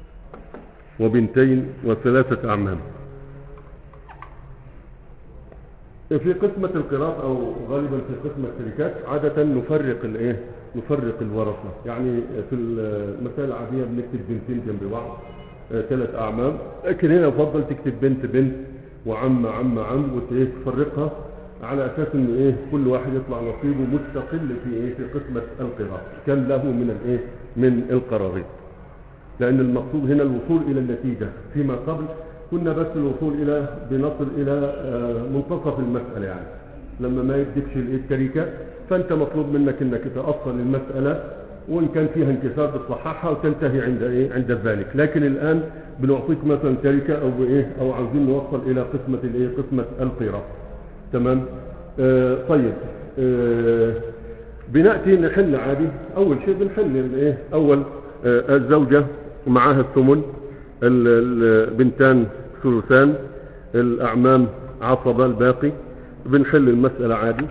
وبنتين وثلاثة اعمام في قسمة القراءة أو غالبا في قسمة التركات عادة نفرق الإيه؟ نفرق الورثة يعني في المسائل العادية بنكتب بنتين جنب بعض آه، ثلاث أعمام لكن هنا يفضل تكتب بنت بنت وعم عم عم وتفرقها على أساس إن إيه كل واحد يطلع نصيبه مستقل في إيه في قسمة القراءة كان له من الإيه من القرارين لأن المقصود هنا الوصول إلى النتيجة فيما قبل كنا بس الوصول إلى بنصل إلى آه، منتصف المسألة يعني لما ما يديكش التركة فأنت مطلوب منك أنك تأصل المسألة وإن كان فيها انكسار بتصححها وتنتهي عند إيه عند ذلك لكن الآن بنعطيك مثلا تركة أو إيه أو عاوزين نوصل إلى قسمة الإيه قسمة القراءة تمام آه طيب آه بنأتي نحل عادي أول شيء بنحل الإيه أول آه الزوجة معاها الثمن ال- البنتان ثلثان الأعمام عصبة الباقي بنحل المسألة عادي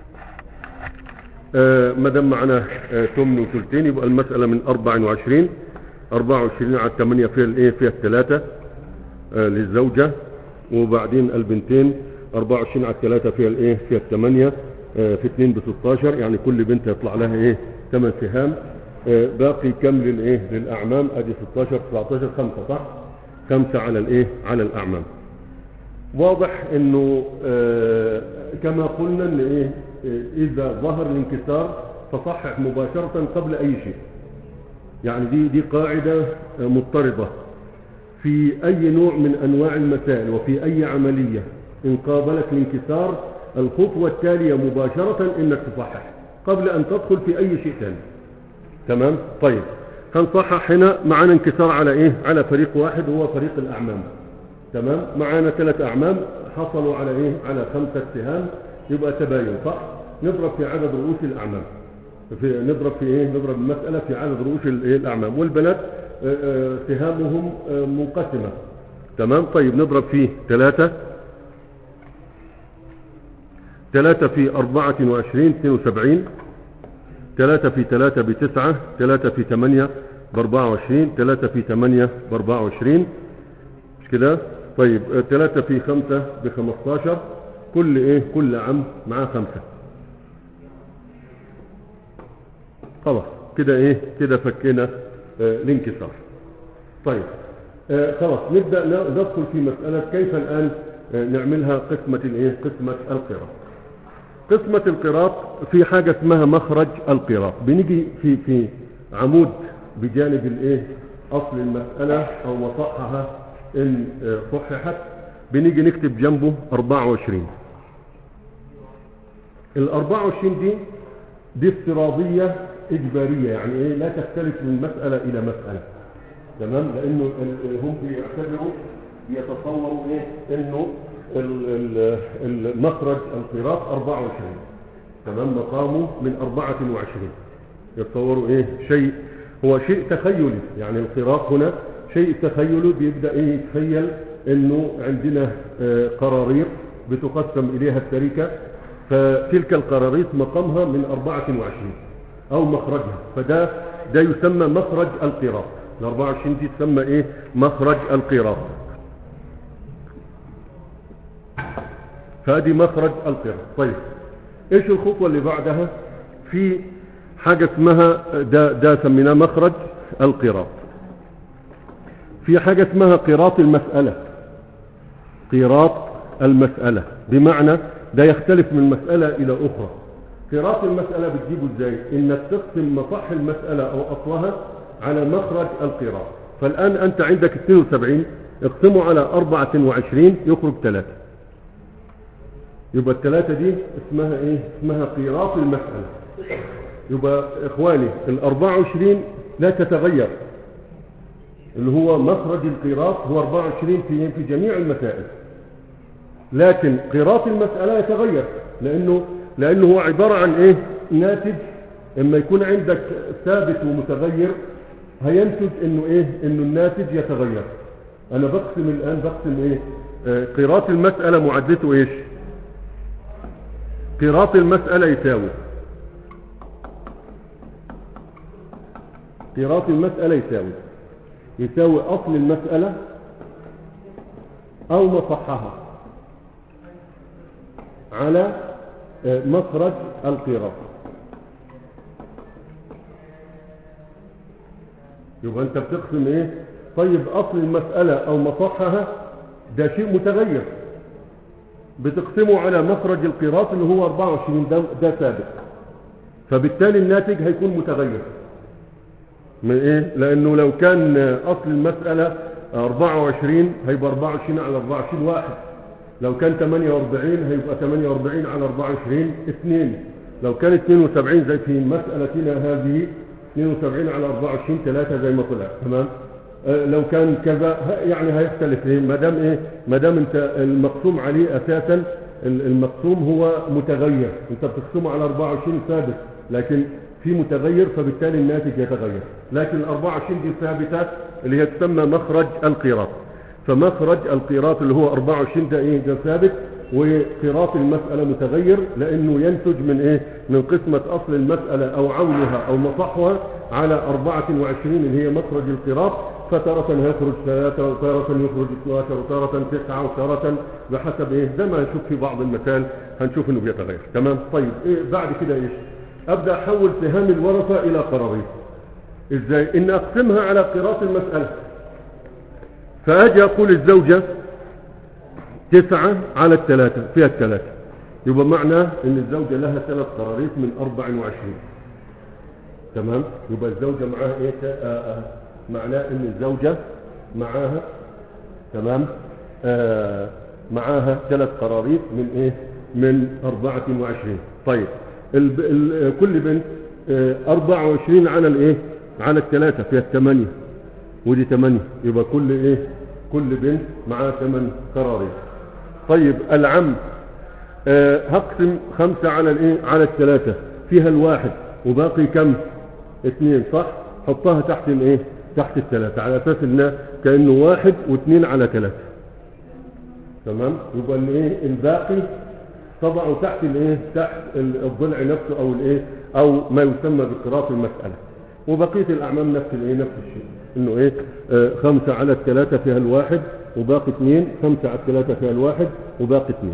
آه، ما دام معنا آه، ثمن وثلثين يبقى المسألة من 24 24 على 8 فيها الايه فيها الثلاثة آه، للزوجة وبعدين البنتين 24 على 3 فيها الايه فيها الثمانية آه، في 2 ب 16 يعني كل بنت يطلع لها ايه 8 سهام آه، باقي كم للايه للاعمام ادي 16 19 5 صح 5 على الايه على الاعمام واضح انه آه، كما قلنا ان ايه آه، اذا ظهر الانكسار فصحح مباشرة قبل اي شيء يعني دي دي قاعدة آه، مضطردة في اي نوع من انواع المسائل وفي اي عملية ان قابلت الانكسار الخطوة التالية مباشرة انك تصحح قبل ان تدخل في اي شيء ثاني تمام طيب هنصحح هنا معانا انكسار على ايه على فريق واحد هو فريق الاعمام تمام معانا ثلاث اعمام حصلوا على ايه على خمسة سهام يبقى تباين صح نضرب في عدد رؤوس الاعمام في نضرب في ايه نضرب المسألة في عدد رؤوس الايه الاعمام والبنات آه، آه، سهامهم آه، منقسمة تمام طيب نضرب فيه ثلاثة ثلاثة في أربعة وعشرين اثنين وسبعين ثلاثة في ثلاثة بتسعة ثلاثة في ثمانية بأربعة وعشرين ثلاثة في ثمانية بأربعة وعشرين مش كده طيب آه، ثلاثة في خمسة بخمستاشر كل ايه كل عام معاه خمسة خلاص كده ايه كده فكينا آه، الانكسار طيب آه، خلاص نبدأ ن- ندخل في مسألة كيف الآن آه، نعملها قسمة الايه قسمة القراءة قسمة القراط في حاجة اسمها مخرج القراط بنيجي في في عمود بجانب الايه اصل المسألة او مصحها ان آه، صححت بنيجي نكتب جنبه 24 ال 24 دي دي افتراضية اجبارية يعني ايه لا تختلف من مسألة الى مسألة تمام لانه ال- هم بيعتبروا يتصوروا ايه انه ال- ال- المخرج القراط 24 تمام مقامه من 24 يتصوروا ايه شيء هو شيء تخيلي يعني القراط هنا شيء تخيلي بيبدأ ايه يتخيل انه عندنا آه، قراريط بتقسم اليها التركة فتلك القراريط مقامها من 24 او مخرجها فده ده يسمى مخرج القراط ال 24 دي تسمى ايه مخرج القراط فادي مخرج القراط طيب ايش الخطوة اللي بعدها في حاجة اسمها ده, ده سميناه مخرج القراط في حاجة اسمها قراط المسألة قراط المسألة بمعنى ده يختلف من مسألة إلى أخرى قراط المسألة بتجيبه ازاي انك تقسم مصح المسألة او اصلها على مخرج القراط فالآن انت عندك 72 اقسمه على 24 يخرج 3 يبقى الثلاثة دي اسمها ايه اسمها قراط المسألة يبقى اخواني ال 24 لا تتغير اللي هو مخرج القراط هو 24 في في جميع المسائل لكن قراط المسألة يتغير لأنه لأنه هو عبارة عن إيه ناتج إما يكون عندك ثابت ومتغير هينتج إنه إيه إنه الناتج يتغير أنا بقسم الآن بقسم إيه آه قراط المسألة معادلته إيش قراط المسألة يساوي قراط المسألة يساوي يساوي أصل المسألة أو مصحها على آه، مخرج القراط يبقى انت بتقسم ايه طيب اصل المسألة او مصحها ده شيء متغير بتقسمه على مخرج القراط اللي هو 24 ده, ده ثابت فبالتالي الناتج هيكون متغير من ايه لانه لو كان اصل المسألة 24 هيبقى 24 على 24 واحد لو كان 48 هيبقى 48 على 24 2 لو كان 72 زي في مسألتنا هذه 72 على 24 3 زي ما طلع تمام آه، لو كان كذا ه- يعني هيختلف ايه ما دام ايه ما دام انت المقسوم عليه اساسا ال- المقسوم هو متغير انت بتقسمه على 24 ثابت لكن في متغير فبالتالي الناتج يتغير لكن ال 24 دي ثابته اللي هي تسمى مخرج القيراط فمخرج القيراط اللي هو 24 ده ايه ده ثابت وقيراط المسألة متغير لأنه ينتج من إيه؟ من قسمة أصل المسألة أو عونها أو مصحها على 24 اللي هي مخرج القيراط فتارة هيخرج ثلاثة وتارة يخرج 12 وتارة تسعة وتارة بحسب إيه؟ زي ما نشوف في بعض المثال هنشوف إنه بيتغير تمام طيب إيه بعد كده إيش؟ أبدأ أحول سهام الورثة إلى قراريط إزاي؟ إن أقسمها على قيراط المسألة فأجي أقول الزوجة تسعة على الثلاثة فيها الثلاثة يبقى معناه ان الزوجة لها ثلاث قراريط من 24 تمام يبقى الزوجة معاها ايه آه آه معناه ان الزوجة معاها تمام آه معاها ثلاث قراريط من ايه من 24 طيب ال ال كل بنت آه 24 على الايه على الثلاثة فيها الثمانية ودي ثمانية يبقى كل ايه كل بنت معاها ثمان قراريط طيب العم أه هقسم خمسة على الايه على الثلاثة فيها الواحد وباقي كم اثنين صح حطها تحت الايه تحت الثلاثة على اساس انه كأنه واحد واثنين على ثلاثة تمام يبقى الايه الباقي طبعه تحت الايه تحت الضلع نفسه او الايه او ما يسمى بقراط المسألة وبقية الاعمام نفس الايه نفس الشيء انه ايه آه خمسة على الثلاثة فيها الواحد وباقي اثنين خمسة على الثلاثة فيها الواحد وباقي اثنين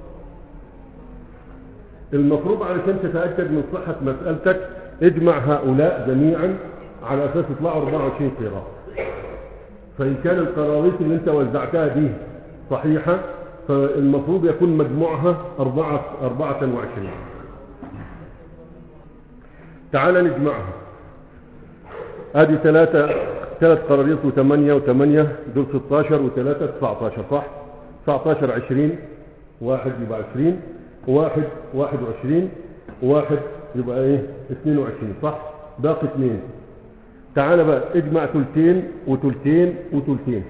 المفروض علشان تتأكد من صحة مسألتك اجمع هؤلاء جميعا على اساس يطلعوا 24 قراءة فإن كان القراريط اللي انت وزعتها دي صحيحة فالمفروض يكون مجموعها أربعة أربعة وعشرين تعال نجمعها ادي ثلاثة ثلاث قراريط وثمانية وثمانية دول 16 وثلاثة 19 صح 19 20 واحد يبقى 20 واحد 21 واحد يبقى ايه 22 صح باقي اثنين تعال بقى اجمع ثلثين وثلثين وثلثين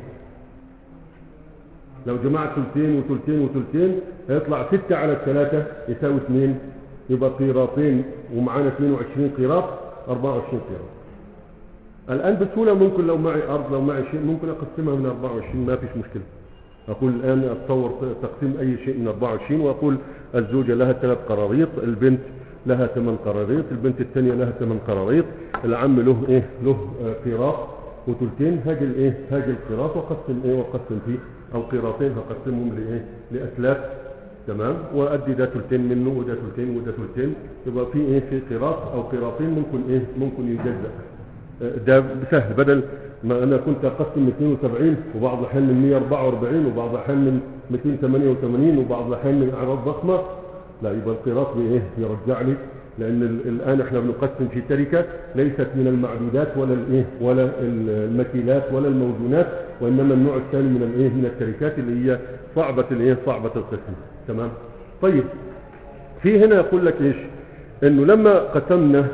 لو جمعت ثلثين وثلثين وثلثين هيطلع ستة على الثلاثة يساوي اثنين يبقى قيراطين ومعانا 22 قيراط 24 قيراط الآن بسهولة ممكن لو معي أرض لو معي شيء ممكن أقسمها من 24 ما فيش مشكلة أقول الآن أتصور تقسيم أي شيء من 24 وأقول الزوجة لها ثلاث قراريط البنت لها ثمان قراريط البنت الثانية لها ثمان قراريط العم له إيه له قيراط وثلثين هاجي الإيه هاجي القيراط وأقسم إيه وأقسم فيه أو قيراطين هقسمهم لإيه لأثلاث تمام وأدي ده ثلثين منه وده ثلثين وده ثلثين يبقى في إيه في قيراط أو قيراطين ممكن إيه ممكن يجزأ ده سهل بدل ما انا كنت اقسم 270 وبعض الاحيان من 144 وبعض الاحيان من 288 وبعض الاحيان من اعراض ضخمه لا يبقى القراط بايه يرجع لي لان الان احنا بنقسم في تركه ليست من المعدودات ولا الايه ولا المكيلات ولا الموزونات وانما النوع الثاني من الايه من التركات اللي هي صعبه الايه صعبه القسم تمام طيب في هنا يقول لك ايش انه لما قسمنا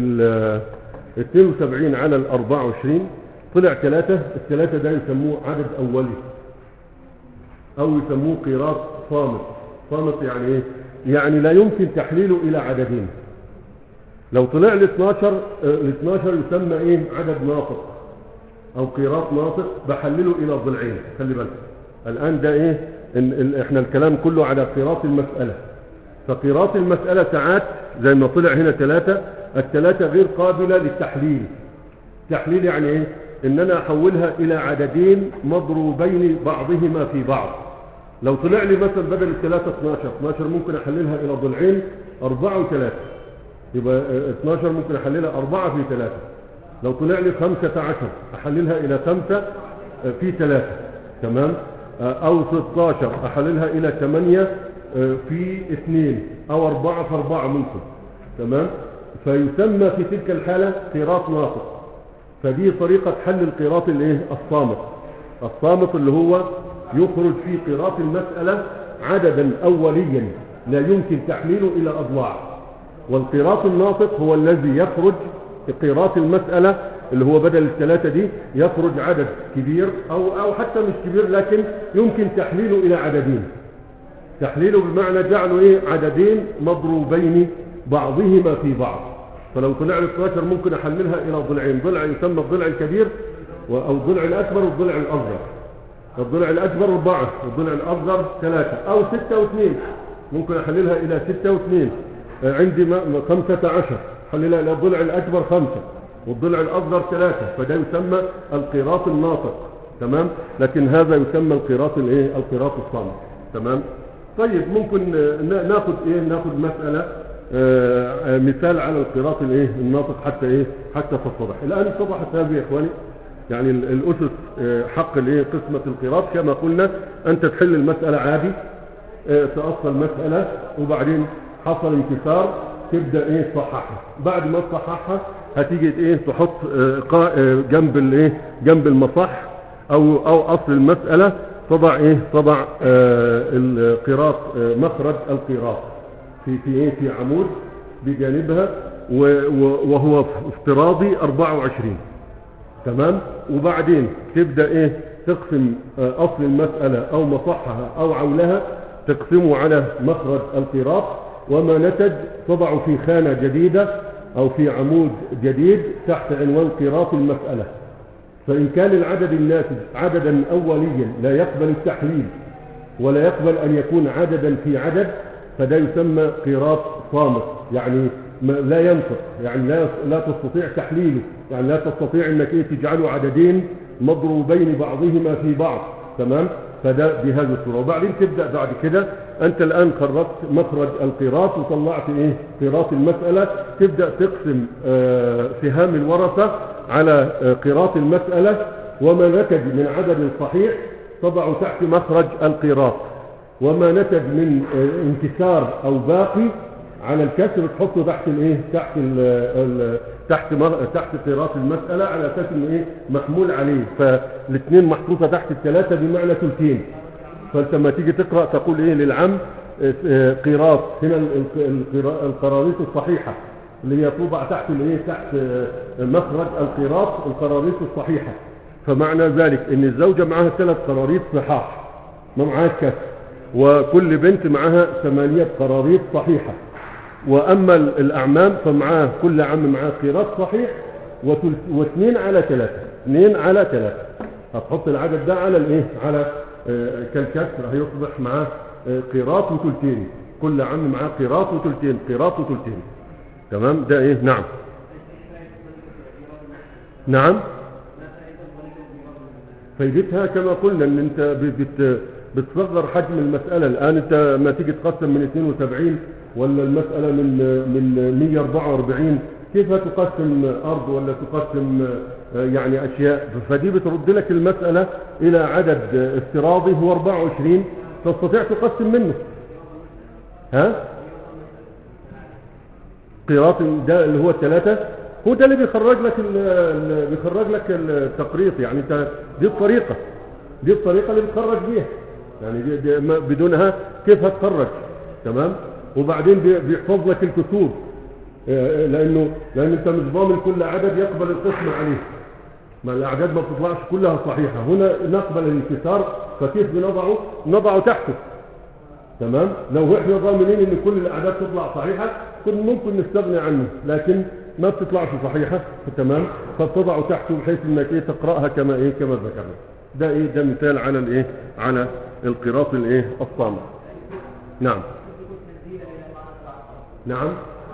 72 على ال 24 طلع ثلاثة الثلاثة ده يسموه عدد أولي أو يسموه قيراط صامت صامت يعني إيه؟ يعني لا يمكن تحليله إلى عددين لو طلع ل 12 ال 12 يسمى إيه عدد ناطق أو قيراط ناطق بحلله إلى ضلعين خلي بالك الآن ده إيه إن إحنا الكلام كله على قيراط المسألة فقيراط المسألة ساعات زي ما طلع هنا ثلاثة الثلاثة غير قابلة للتحليل تحليل يعني ايه ان انا احولها الى عددين مضروبين بعضهما في بعض لو طلع لي مثلا بدل الثلاثة 12 12 ممكن احللها الى ضلعين أربعة وثلاثة يبقى اه، 12 ممكن احللها أربعة في ثلاثة لو طلع لي 15 احللها الى خمسة اه، في ثلاثة تمام اه، او 16 احللها الى 8 اه، في 2 او 4 في 4 ممكن تمام فيسمى في تلك الحالة قيراط ناقص فدي طريقة حل القيراط الايه الصامت الصامت اللي هو يخرج في قيراط المسألة عددا أوليا لا يمكن تحميله إلى أضلاع والقيراط الناطق هو الذي يخرج في قيراط المسألة اللي هو بدل الثلاثة دي يخرج عدد كبير أو, أو حتى مش كبير لكن يمكن تحليله إلى عددين تحليله بمعنى جعله إيه عددين مضروبين بعضهما في بعض فلو طلع لي 12 ممكن أحللها إلى ضلعين ضلع يسمى الضلع الكبير و- أو الضلع الأكبر والضلع الأصغر الضلع الأكبر أربعة والضلع الأصغر ثلاثة أو ستة واثنين ممكن أحللها إلى ستة واثنين آه، عندي م- م- خمسة عشر أحللها إلى الضلع الأكبر خمسة والضلع الأصغر ثلاثة فده يسمى القيراط الناطق تمام لكن هذا يسمى القيراط الإيه القيراط الصامت تمام طيب ممكن آه، نا- ناخد إيه ناخد مسألة آه، آه، مثال على القيراط الإيه الناطق حتى إيه حتى تتضح الآن اتضحت هذه يا إخواني يعني ال- الأسس آه، حق الايه قسمة القراط كما قلنا أنت تحل المسألة عادي آه، تأصل مسألة وبعدين حصل انكسار تبدأ ايه تصححها بعد ما تصححها هتيجي ايه تحط آه، قا- آه، جنب الايه جنب المصح او او اصل المسألة تضع ايه تضع آه، القراط آه، مخرج القراط في في ايه في عمود بجانبها و- و- وهو افتراضي 24 تمام وبعدين تبدأ ايه تقسم آه، اصل المسألة او مصحها او عولها تقسمه على مخرج القراط وما نتج تضع في خانة جديدة او في عمود جديد تحت عنوان قراط المسألة فإن كان العدد الناتج عددا أوليا لا يقبل التحليل ولا يقبل أن يكون عددا في عدد فده يسمى قراط صامت يعني ما- لا ينطق يعني لا لا تستطيع تحليله يعني لا تستطيع انك ايه تجعله عددين مضروبين بعضهما في بعض تمام فده بهذه الصوره وبعدين تبدا بعد كده انت الان خرجت مخرج القراط وطلعت ايه قراط المساله تبدا تقسم آه، سهام الورثه على آه، قراط المساله وما نتج من عدد صحيح تضع تحت مخرج القراط وما نتج من آه، انكسار او باقي على الكسر تحطه تحت الايه تحت ال ال تحت مر- تحت قراط المسألة على اساس انه ايه محمول عليه فالاثنين محطوطة تحت الثلاثة بمعنى ثلثين فانت لما تيجي تقرأ تقول ايه للعم آه، آه، قراط هنا ال- ال- القرا- القراريط الصحيحة اللي هي توضع تحت الايه تحت آه، مخرج القراط القراريط الصحيحة فمعنى ذلك ان الزوجة معها ثلاث قراريط صحاح ما معاها كسر وكل بنت معها ثمانية قراريط صحيحة وأما ال- الأعمام فمعاه كل عم معاه قيراط صحيح وتل- واثنين على ثلاثة اثنين على ثلاثة هتحط العدد ده على الايه على آه، كالكسر هيصبح معاه آه، قيراط وثلثين كل عم معاه قيراط وثلثين قيراط وثلثين تمام ده ايه نعم نعم فايدتها كما قلنا ان انت ب- بت بتصغر حجم المسألة الان انت ما تيجي تقسم من 72 ولا المسألة من من 144 كيف تقسم ارض ولا تقسم آه، يعني اشياء فدي بترد لك المسألة الى عدد آه، افتراضي هو 24 تستطيع تقسم منه ها قيراط ده اللي هو الثلاثة هو ده اللي بيخرج لك ال- ال- بيخرج لك التقريط يعني انت دي الطريقة دي الطريقة اللي بتخرج بيها يعني دي دي ما- بدونها كيف هتخرج تمام وبعدين بي- بيحفظ لك الكسور آه، لانه لان انت مش ضامن كل عدد يقبل القسم عليه ما الاعداد ما بتطلعش كلها صحيحة هنا نقبل الانكسار فكيف بنضعه نضعه تحته تمام لو احنا ضامنين ان كل الاعداد تطلع صحيحه كنا ممكن نستغني عنه لكن ما بتطلعش صحيحه تمام فبتضعه تحته بحيث انك ايه تقراها كما ايه كما ذكرنا ده ايه ده مثال على الايه على القراط الايه الصامت نعم نعم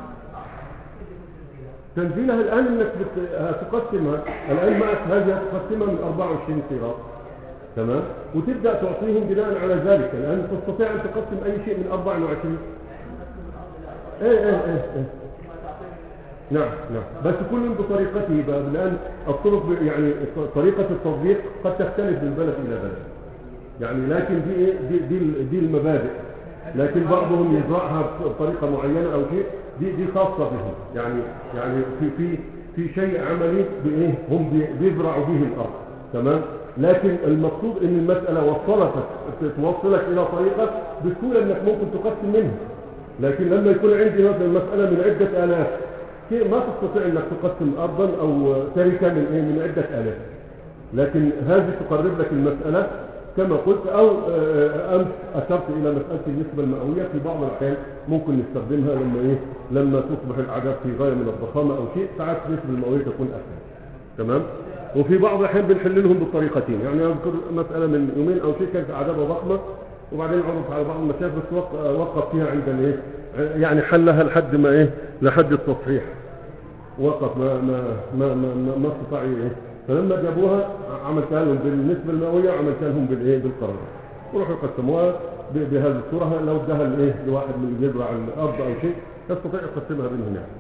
تنزيلها الان انك بت- هتقسمها الان معك هذه هتقسمها من 24 قراط تمام وتبدأ تعطيهم بناء على ذلك لأن تستطيع أن تقسم أي شيء من 24 ايه ايه ايه, إيه. نعم نعم بس كل بطريقته بقى لأن الطرق ب- يعني طريقة التطبيق قد تختلف من بلد إلى بلد يعني لكن دي إيه؟ دي دي, دي المبادئ لكن بعضهم يزرعها بطريقة معينة أو شيء دي دي خاصة بهم يعني يعني في في في شيء عملي بإيه هم بي- بيزرعوا به الأرض تمام لكن المقصود ان المسألة وصلتك توصلك الى طريقة بسهولة انك ممكن تقسم منها لكن لما يكون عندي مثلا مسألة من عدة آلاف شيء ما تستطيع انك تقسم ارضا او تركة من ايه من عدة آلاف لكن هذه تقرب لك المسألة كما قلت او آه، امس اشرت الى مسألة النسبة المئوية في بعض الاحيان ممكن نستخدمها لما ايه لما تصبح الاعداد في غاية من الضخامة او شيء ساعات النسبة المئوية تكون اسهل تمام وفي بعض الاحيان بنحل لهم بالطريقتين يعني اذكر مسألة من يومين او شيء كانت اعدادها ضخمة وبعدين عرضت على بعض المشايخ بس وق- وقف فيها عند الايه يعني حلها لحد ما ايه لحد التصحيح وقف ما ما ما ما, ما, ما استطاع ايه فلما جابوها عملتها لهم بالنسبه المئويه وعملتها لهم بالايه بالقرار وراحوا يقسموها ب- بهذه الصوره لو ادها الايه لواحد من اللي يزرع الارض او شيء يستطيع يقسمها بينهم يعني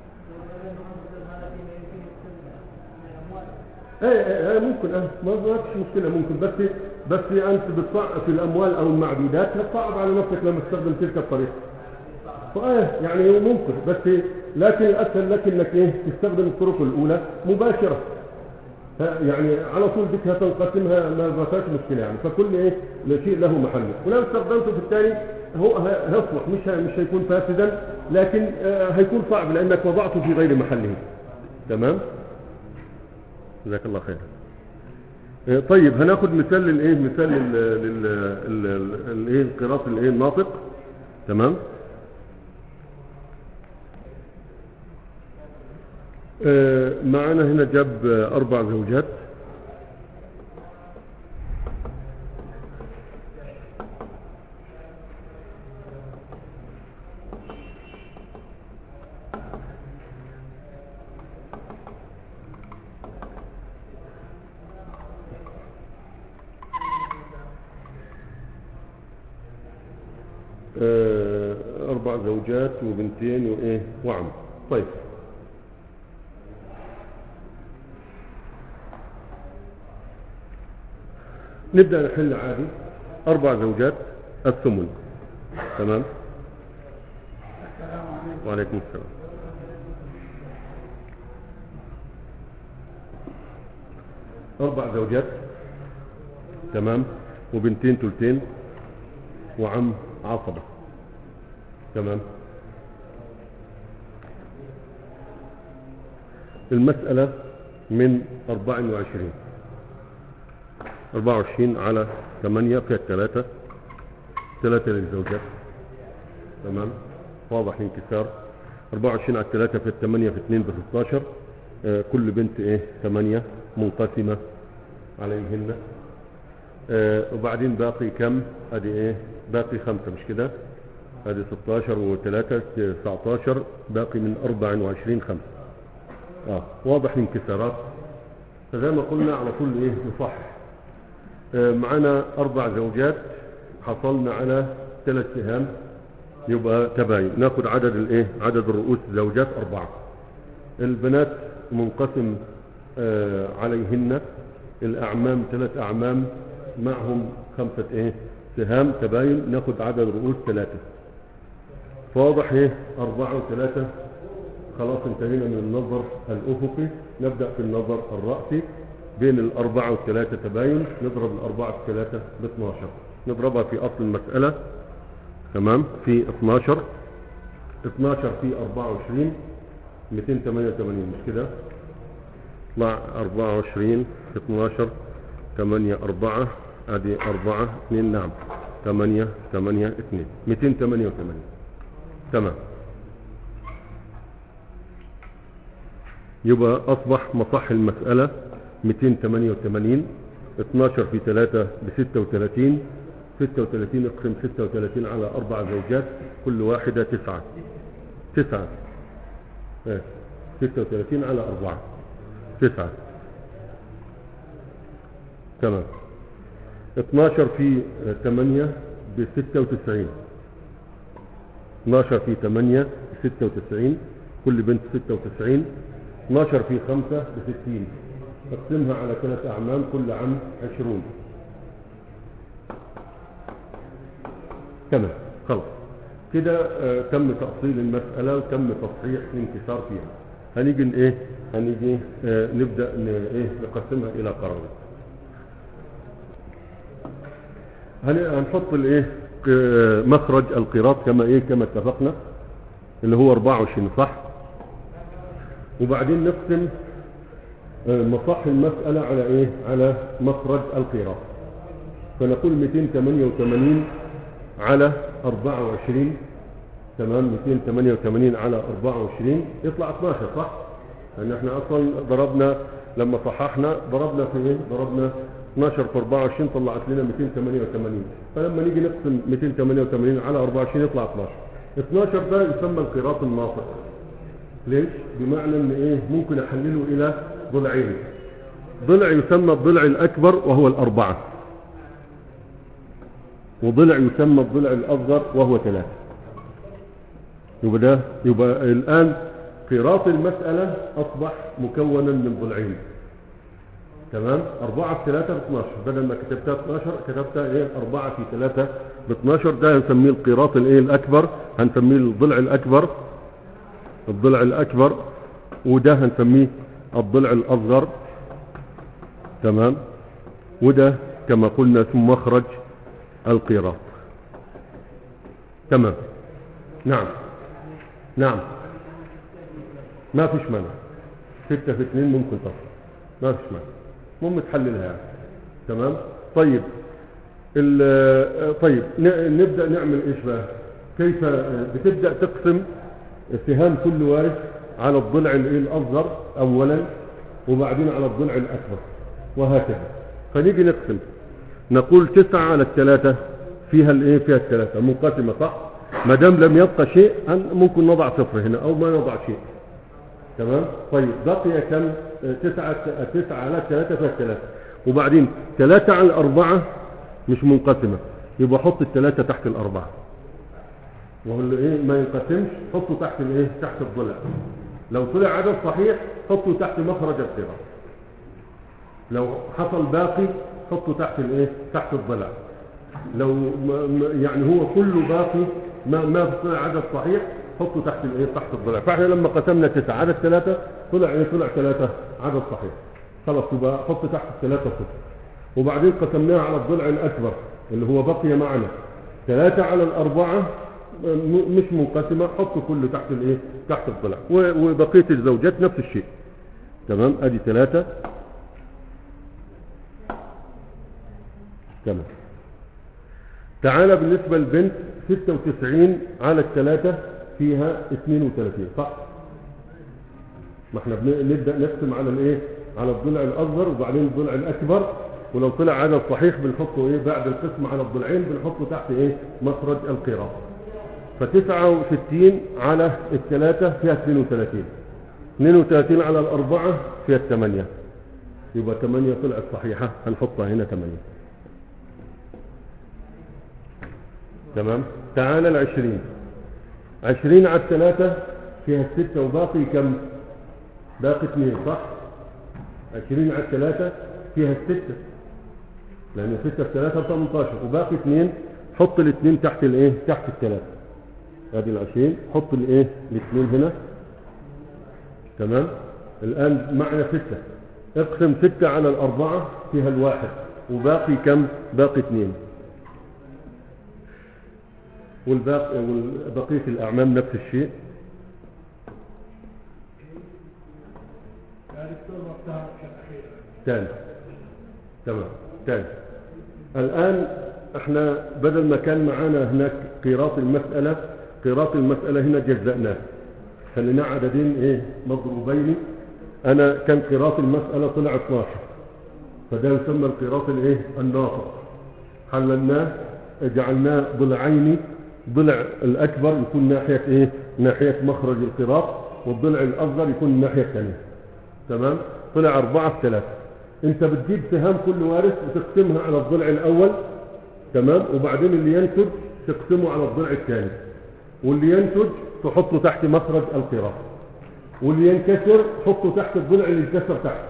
ايه ايه ايه ممكن اه ما ما فيش مشكله ممكن بس بس انت بتصعب في الاموال او المعدودات هتصعب على نفسك لما تستخدم تلك الطريقه فايه يعني ممكن بس لكن الاسهل لك انك ايه تستخدم الطرق الاولى مباشره ها، يعني على طول بدك تنقسمها ما ما فيهاش مشكله يعني فكل ايه شيء له محله ولو استخدمته في الثاني هو ه- هيصلح مش ه- مش هيكون فاسدا لكن آه، هيكون صعب لانك وضعته في غير محله تمام جزاك الله خير آه، طيب هناخد مثال للايه مثال لل لل لل- الايه القراص الايه الناطق تمام آه، معنا هنا جاب آه، أربع زوجات آه، أربع زوجات وبنتين وإيه وعم طيب نبدأ نحل عادي أربع زوجات الثمن تمام وعليكم السلام أربع زوجات تمام وبنتين تلتين وعم عصبة تمام المسألة من 24 24 على 8 فيها الثلاثة ثلاثة للزوجات تمام واضح الانكسار 24 على 3 في 8 في 2 في 16 آه كل بنت ايه 8 منقسمة عليهن آه وبعدين باقي كم ادي ايه باقي خمسة مش كده ادي 16 و3 19 باقي من 24 خمسة اه واضح الانكسارات فزي ما قلنا على طول ايه نصحح آه معنا اربع زوجات حصلنا على ثلاث سهام يبقى تباين ناخد عدد الايه عدد الرؤوس زوجات اربعة البنات منقسم آه عليهن الاعمام ثلاث اعمام معهم خمسة ايه سهام تباين ناخد عدد رؤوس ثلاثة فواضح ايه اربعة وثلاثة خلاص انتهينا من النظر الافقي نبدأ في النظر الرأسي بين الاربعة والثلاثة تباين نضرب الاربعة في ثلاثة ب 12 نضربها في اصل المسألة تمام في 12 12 في 24 288 مش كده طلع 24 في 12 8 4 ادي 4 2 نعم 8 8 2 288 تمام يبقى اصبح مصح المسألة 288 12 في 3 ب 36 36 اقسم 36 على أربع زوجات كل واحدة تسعة تسعة ايه 36 على أربعة تسعة تمام 12 في 8 ب 96 12 في 8 ب 96 كل بنت 96 12 في 5 ب 60 اقسمها على ثلاث أعمام كل عام 20 تمام خلاص كده آه، تم تأصيل المسألة وتم تصحيح الانكسار فيها هنيجي ن- ايه هنيجي آه، نبدأ ن- ايه نقسمها إلى قرارات هن- هنحط الايه ق- مخرج القراط كما ايه كما اتفقنا اللي هو 24 صح وبعدين نقسم آه، مصح المسألة على ايه على مخرج القراط فنقول 288 على 24 تمام 288 على 24 يطلع 12 صح لان احنا اصلا ضربنا لما صححنا ضربنا في ايه ضربنا 12 في 24 طلعت لنا 288 فلما نيجي نقسم 288 على 24 يطلع 12 12 ده يسمى القراط الناطق ليش بمعنى ان ايه ممكن احلله الى ضلعين ضلع يسمى الضلع الاكبر وهو الاربعه وضلع يسمى الضلع الأصغر وهو ثلاثة يبقى ده يبقى الآن قراط المسألة أصبح مكونا من ضلعين تمام أربعة في ثلاثة ب 12 بدل ما كتبتها 12 كتبتها إيه أربعة في ثلاثة ب 12 ده هنسميه القراط الإيه الأكبر هنسميه الضلع الأكبر الضلع الأكبر وده هنسميه الضلع الأصغر تمام وده كما قلنا اسمه مخرج القراط تمام نعم نعم ما فيش مانع ستة في اثنين ممكن تصل ما فيش مانع المهم تحللها يعني تمام طيب ال- طيب ن- نبدأ نعمل ايش بقى كيف بتبدأ تقسم سهام كل وارث على الضلع الايه الاصغر اولا وبعدين على الضلع الاكبر وهكذا فنيجي نقسم نقول تسعة على الثلاثة فيها الايه فيها الثلاثة منقسمة صح ما دام لم يبقى شيء أن- ممكن نضع صفر هنا او ما نضع شيء تمام طيب بقي كم آه، تسعة آه، تسعة على الثلاثة فيها الثلاثة وبعدين ثلاثة على الأربعة مش منقسمة يبقى حط الثلاثة تحت الأربعة وهو اللي ايه ما ينقسمش حطه تحت الايه تحت الضلع لو طلع عدد صحيح حطه تحت مخرج القراءة لو حصل باقي حطه تحت الايه تحت الضلع لو ما ما- يعني هو كله باقي ما ما طلع عدد صحيح حطه تحت الايه تحت الضلع فاحنا لما قسمنا تسعة عدد ثلاثة طلع ايه طلع ثلاثة عدد صحيح خلاص يبقى حط تحت الثلاثة صفر وبعدين قسمناها على الضلع الاكبر اللي هو بقي معنا ثلاثة على الأربعة م- مش منقسمة حطوا كله تحت الايه تحت الضلع و- وبقية الزوجات نفس الشيء تمام ادي ثلاثة تمام تعالى بالنسبة للبنت 96 على الثلاثة فيها 32 صح ما احنا بن- نبدأ نقسم على الايه على الضلع الاصغر وبعدين الضلع الاكبر ولو طلع عدد صحيح بنحطه ايه بعد القسم على الضلعين بنحطه تحت ايه مخرج القراءة فتسعة وستين على الثلاثة فيها 32 32 على الأربعة فيها الثمانية يبقى ثمانية طلعت صحيحة هنحطها هنا ثمانية تمام تعال العشرين عشرين على الثلاثة فيها الستة وباقي كم باقي اثنين صح عشرين على الثلاثة فيها الستة لأن ستة في ثلاثة 18 وباقي اثنين حط الاثنين تحت الايه تحت الثلاثة هذه العشرين حط الايه الاثنين هنا تمام الآن معنا ستة اقسم ستة على الأربعة فيها الواحد وباقي كم باقي اثنين والباقي وبقية الأعمام نفس الشيء تاني تمام تاني الآن احنا بدل ما كان معانا هناك قيراط المسألة قيراط المسألة هنا جزأناه خلينا عددين ايه مضروبين انا كان قيراط المسألة طلع 12 فده يسمى القيراط الايه الناطق حللناه جعلناه ضلعين ضلع الاكبر يكون ناحية ايه ناحية مخرج القراط والضلع الاصغر يكون الناحية الثانية تمام طلع أربعة في ثلاثة انت بتجيب سهام كل وارث وتقسمها على الضلع الاول تمام وبعدين اللي ينتج تقسمه على الضلع الثاني واللي ينتج تحطه تحت مخرج القراءة واللي ينكسر حطه تحت الضلع اللي ينكسر تحت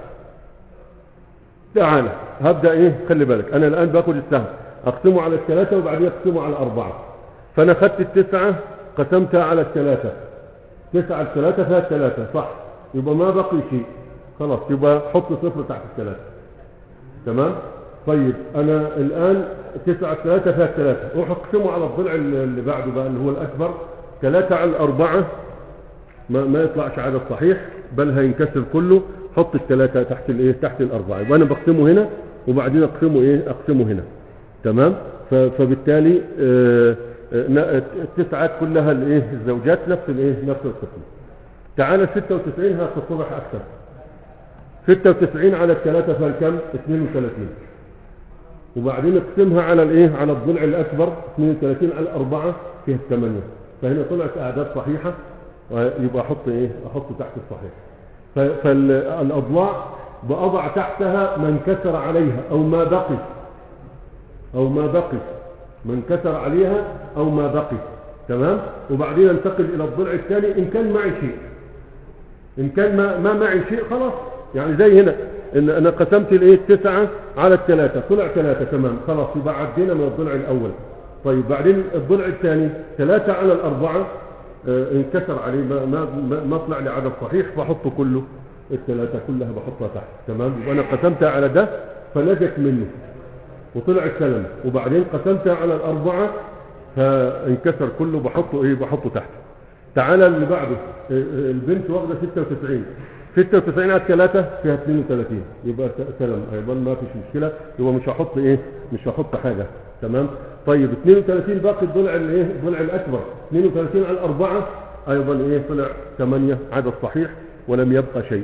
تعالى هبدأ ايه خلي بالك انا الان باخد السهم اقسمه على الثلاثة وبعدين اقسمه على اربعة فانا خدت التسعة قسمتها على الثلاثة تسعة الثلاثة فيها الثلاثة صح يبقى ما بقي شيء خلاص يبقى حط صفر تحت الثلاثة تمام طيب انا الان تسعة ثلاثة فيها الثلاثة روح اقسمه على الضلع اللي بعده بقى اللي هو الاكبر ثلاثة على الاربعة ما, ما يطلعش عدد صحيح بل هينكسر كله حط الثلاثة تحت الايه تحت الاربعة يبقى انا بقسمه هنا وبعدين اقسمه ايه اقسمه هنا تمام ف- فبالتالي آه، آه، ن- التسعات كلها الايه الزوجات نفس الايه نفس القسم تعالى 96 هتتضح اكثر 96 على الثلاثة فالكم 32 وبعدين اقسمها على الايه على الضلع الاكبر 32 على الاربعة فيها الثمانية فهنا طلعت اعداد صحيحة يبقى احط ايه احط تحت الصحيح ف- فالاضلاع باضع تحتها ما انكسر عليها او ما بقي او ما بقي ما انكسر عليها او ما بقي تمام وبعدين انتقل الى الضلع الثاني ان كان معي شيء ان كان ما, ما معي شيء خلاص يعني زي هنا ان انا قسمت الايه التسعة على الثلاثة طلع ثلاثة تمام خلاص يبقى عدينا من الضلع الاول طيب بعدين الضلع الثاني ثلاثة على الاربعة آه، انكسر عليه ما, ما, ما, ما طلع لي عدد صحيح فاحطه كله الثلاثة كلها بحطها تحت تمام يبقى انا قسمتها على ده فنجت منه وطلع السلم وبعدين قسمتها على الاربعة فانكسر كله بحطه ايه بحطه تحت تعالى اللي بعده آه، آه، البنت واخده 96 96 على الثلاثة فيها 32 يبقى ت- سلم ايضا ما فيش مشكلة يبقى مش هحط ايه مش هحط حاجة تمام طيب 32 باقي الضلع الايه الضلع الاكبر 32 على الاربعة ايضا ايه طلع 8 عدد صحيح ولم يبقى شيء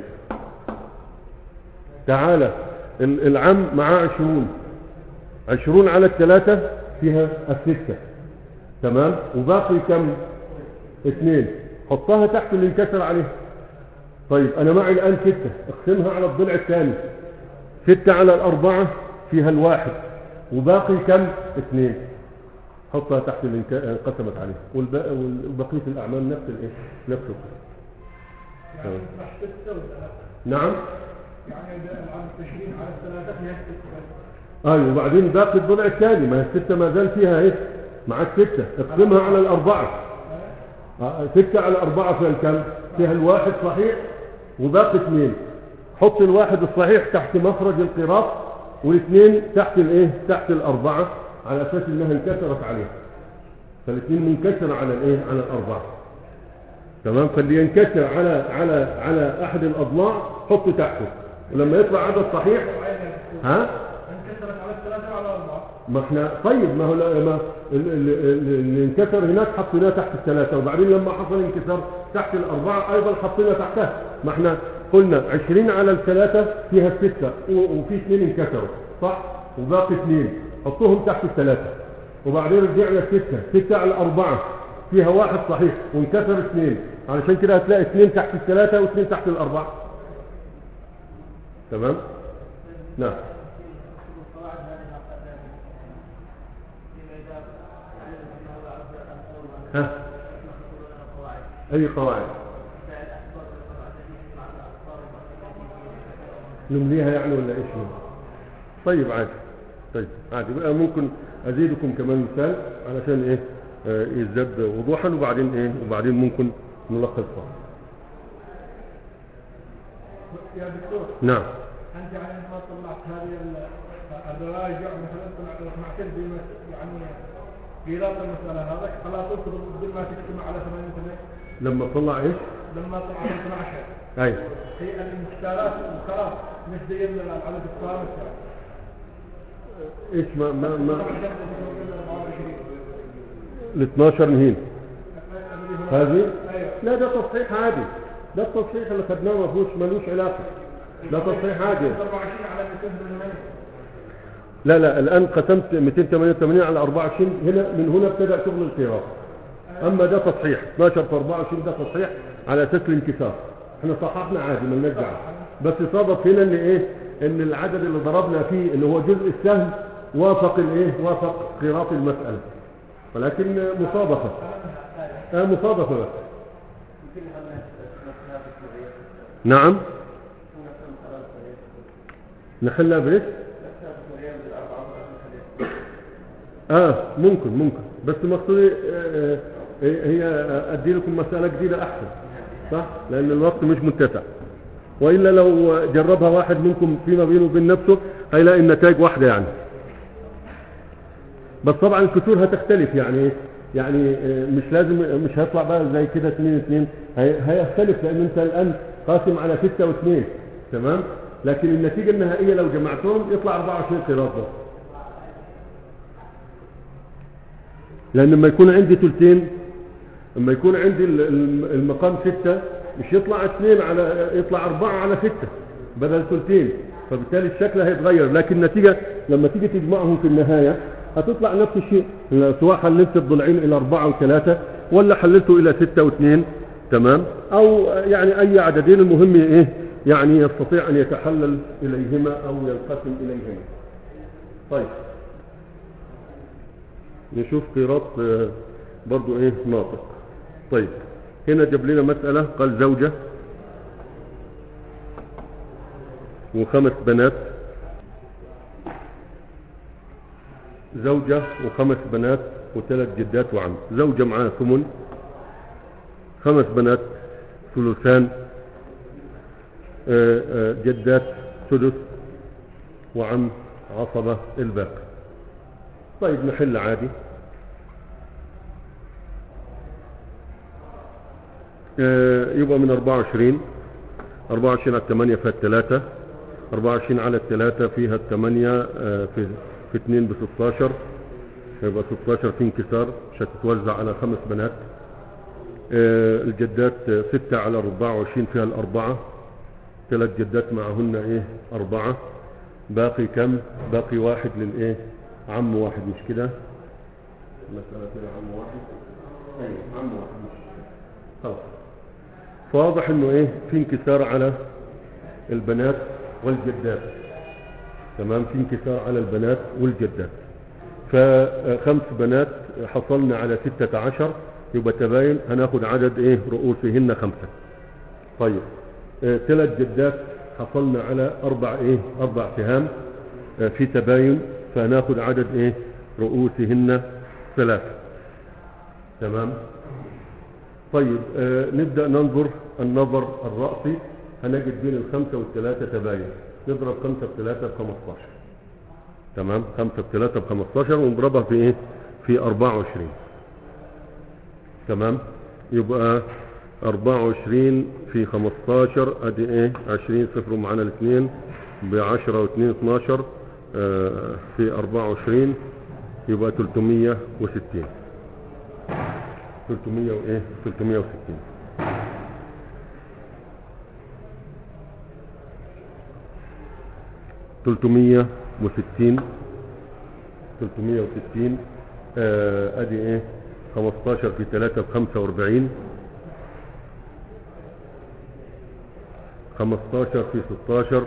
تعالى ال- العم معاه 20 20 على الثلاثة فيها الستة تمام وباقي كم اثنين حطها تحت اللي انكسر عليه طيب انا معي الان ستة اقسمها على الضلع الثاني ستة على الاربعة فيها الواحد وباقي كم اثنين حطها تحت اللي انك- انقسمت عليه والباقي والبقية الاعمال نفس الايه نفس القسم تمام. نعم يعني العدد 20 على الثلاثة فيها ستة ايوه وبعدين باقي الضلع الثاني ما هي الستة ما زال فيها ايه معاك ستة اقسمها على الاربعة آه، ستة على أربعة فيها الكم فيها الواحد صحيح وباقي اثنين حط الواحد الصحيح تحت مخرج القراط والاثنين تحت الايه تحت الأربعة على أساس إنها انكسرت عليه فالاثنين منكسر على الايه على الأربعة تمام فاللي ينكسر على على على أحد الأضلاع حطه تحته ولما يطلع عدد صحيح ها انكسرت على الثلاثة وعلى الأربعة ما احنا طيب ما هو لا- ما ال- ال- ال- اللي انكسر هناك حطيناه تحت الثلاثة وبعدين لما حصل انكسار تحت الأربعة أيضا حطينا تحتها ما احنا قلنا عشرين على الثلاثة فيها الستة و- وفي اثنين انكسروا صح وباقي اثنين حطوهم تحت الثلاثة وبعدين رجعنا الستة ستة على الأربعة فيها واحد صحيح وانكسر اثنين علشان كده هتلاقي اثنين تحت الثلاثة واثنين تحت الأربعة تمام نعم ها أي قواعد نمليها يعني ولا إيش هو؟ طيب عادي طيب عادي بقى ممكن أزيدكم كمان مثال علشان إيه آه، يزداد وضوحا وبعدين إيه وبعدين ممكن نلخصها يا دكتور نعم أنت يعني ما طلعت هذه ال- الرواية مثلا طلعت معتد بما يعني قيراط المسألة هذا خلاص تفرض بدون ما تجتمع على 88 لما طلع إيش لما طلع على 12 أي هي الانكسارات وخلاص مش زي العدد الخامس إيش ما ما ما طبعا كانت تقول 24 ال 12 نهين الذي هو هذه ايوه لا ده تصحيح عادي ده التصحيح اللي خدناه ما فيهوش ملوش علاقة ده تصحيح عادي 24 على 288 لا لا الآن قسمت 288 على 24 هنا من هنا ابتدأ شغل القراءة أما ده تصحيح 12 في 24 ده تصحيح على أساس الانكسار احنا صححنا عادي مالناش دعوه بس صادف هنا ان ايه ان العدد اللي ضربنا فيه اللي هو جزء السهم وافق الايه وافق قراط المسألة ولكن مصادفة آه مصادفة بس نعم نحلها بايش اه ممكن ممكن بس مقصودي آه آه هي ادي لكم مسألة جديدة احسن صح لان الوقت مش متسع والا لو جربها واحد منكم فيما بينه وبين نفسه هيلاقي النتائج واحدة يعني بس طبعا الكسور هتختلف يعني يعني آه، مش لازم مش هيطلع بقى زي كده 2 2 هي- هيختلف لان انت الان قاسم على 6 و2 تمام لكن النتيجة النهائية لو جمعتهم يطلع 24 قراط بس لان لما يكون عندي ثلثين لما يكون عندي ال- ال- المقام ستة مش يطلع اثنين على يطلع أربعة على ستة بدل ثلثين فبالتالي الشكل هيتغير لكن النتيجة لما تيجي تجمعهم في النهاية هتطلع نفس الشيء سواء حللت الضلعين إلى أربعة وثلاثة ولا حللته إلى ستة واثنين تمام أو يعني أي عددين المهم إيه يعني يستطيع أن يتحلل إليهما أو ينقسم إليهما طيب نشوف قيراط آه، برضو ايه ناطق طيب هنا جاب لنا مسألة قال زوجة وخمس بنات زوجة وخمس بنات وثلاث جدات وعم زوجة معاها ثمن خمس بنات ثلثان آه، آه، جدات ثلث وعم عصبة الباقي طيب نحل عادي آه، يبقى من 24 24 على 8 فيها الثلاثة 24 على الثلاثة فيها الثمانية آه، في في 2 ب 16 يبقى 16 في انكسار مش هتتوزع على خمس بنات آه، الجدات 6 على 24 فيها الأربعة ثلاث جدات معهن ايه أربعة باقي كم باقي واحد للايه عم واحد مش كده مسألة كده عم واحد ايوه عم واحد مش خلاص فواضح انه ايه في انكسار على البنات والجدات تمام في انكسار على البنات والجدات فخمس بنات حصلنا على ستة عشر يبقى تباين هناخد عدد ايه رؤوسهن خمسة طيب آه، ثلاث جدات حصلنا على اربع ايه اربع سهام آه، في تباين فهناخد عدد ايه رؤوسهن ثلاثة تمام طيب آه نبدأ ننظر النظر الرأسي هنجد بين الخمسة والثلاثة تباين نضرب خمسة بثلاثة بخمستاشر تمام خمسة بثلاثة بخمستاشر ونضربها في ايه في أربعة وعشرين تمام يبقى أربعة وعشرين في خمستاشر ادي ايه عشرين صفر معانا الاثنين بعشرة واثنين اتناشر آه في أربعة وعشرين يبقى تلتمية وستين 300 وايه 360 360 360 آه ادي ايه 15 في 3 ب 45 15 في 16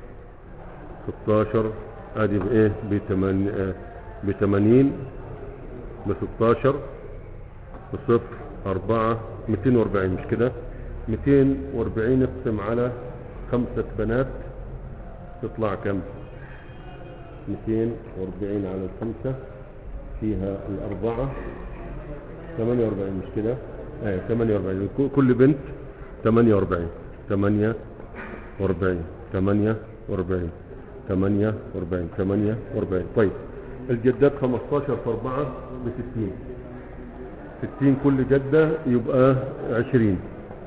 16 ادي بايه ب 80 ب 80 ب 16 بصفر أربعة ميتين واربعين مش كده ميتين واربعين اقسم على خمسة بنات تطلع كم ميتين واربعين على الخمسة فيها الأربعة ثمانية واربعين مش كده ايه ثمانية واربعين كل بنت ثمانية واربعين ثمانية واربعين ثمانية واربعين ثمانية واربعين ثمانية واربعين طيب الجدات خمستاشر في أربعة بستين ستين كل جدة يبقى عشرين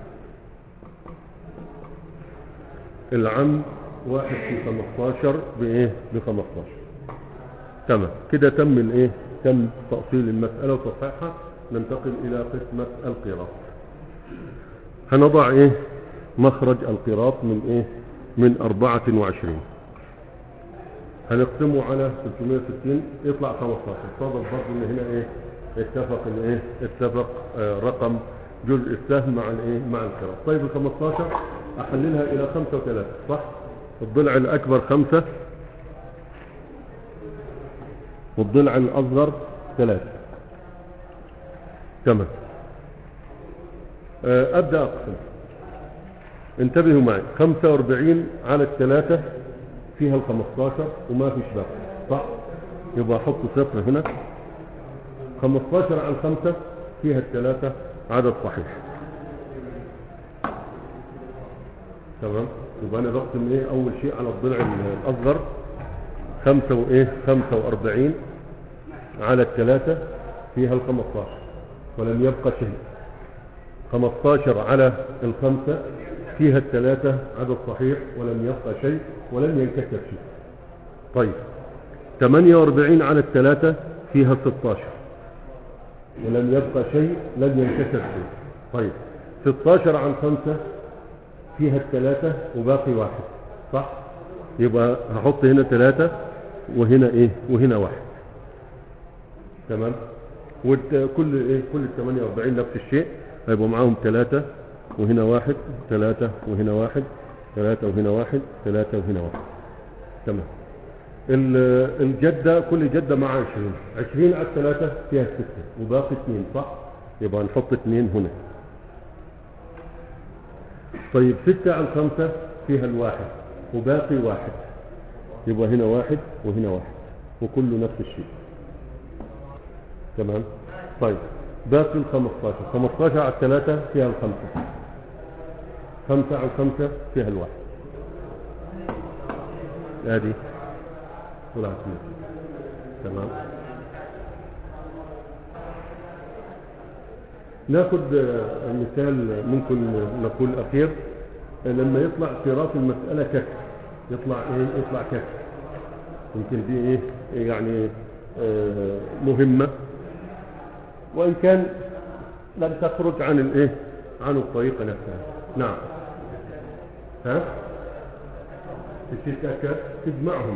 العم واحد في خمستاشر بايه بخمستاشر تمام كده تم الايه تم تأصيل المسألة وتصحيحها ننتقل الى قسمة القراط هنضع ايه مخرج القراط من ايه من اربعة وعشرين هنقسمه على 360 يطلع 15 صادف برضه ان هنا ايه اتفق الايه اتفق آه رقم جزء السهم مع الايه مع القراءة طيب ال 15 احللها الى 5 و3 صح الضلع الأكبر خمسة والضلع الأصغر ثلاثة تمام آه، أبدأ أقسم انتبهوا معي 45 على الثلاثة فيها ال 15 وما فيش باقي صح يبقى أحط صفر هنا 15 على الخمسة فيها الثلاثة عدد صحيح تمام يبقى أنا بقسم إيه أول شيء على الضلع الأصغر خمسة وإيه خمسة وأربعين على الثلاثة فيها الخمسطاشر ولم يبقى شيء خمسطاشر على الخمسة فيها الثلاثة عدد صحيح ولم يبقى شيء ولم ينكسر شيء طيب 48 على الثلاثة فيها 16 ولم يبقى شيء لم ينكسر شيء طيب 16 عن خمسة فيها الثلاثة وباقي واحد صح يبقى هحط هنا ثلاثة وهنا ايه وهنا واحد تمام وكل ايه كل ال 48 نفس الشيء هيبقوا معاهم ثلاثة وهنا واحد ثلاثة وهنا واحد ثلاثة وهنا واحد ثلاثة وهنا واحد تمام ال- الجدة كل جدة مع عشرين عشرين على الثلاثة فيها ستة وباقي اثنين صح يبقى نحط اثنين هنا طيب ستة على الخمسة فيها الواحد وباقي واحد يبقى هنا واحد وهنا واحد وكله نفس الشيء تمام طيب باقي ال 15 15 على الثلاثة فيها الخمسة خمسة على الخمسة فيها الواحد ادي طلعت منه. تمام ناخد آه، مثال ممكن نقول اخير آه، لما يطلع قراءة المسألة كسر يطلع ايه يطلع كسر يمكن دي ايه يعني آه، مهمة وان كان لم تخرج عن الايه عن الطريقة نفسها نعم ها الستة تجمعهم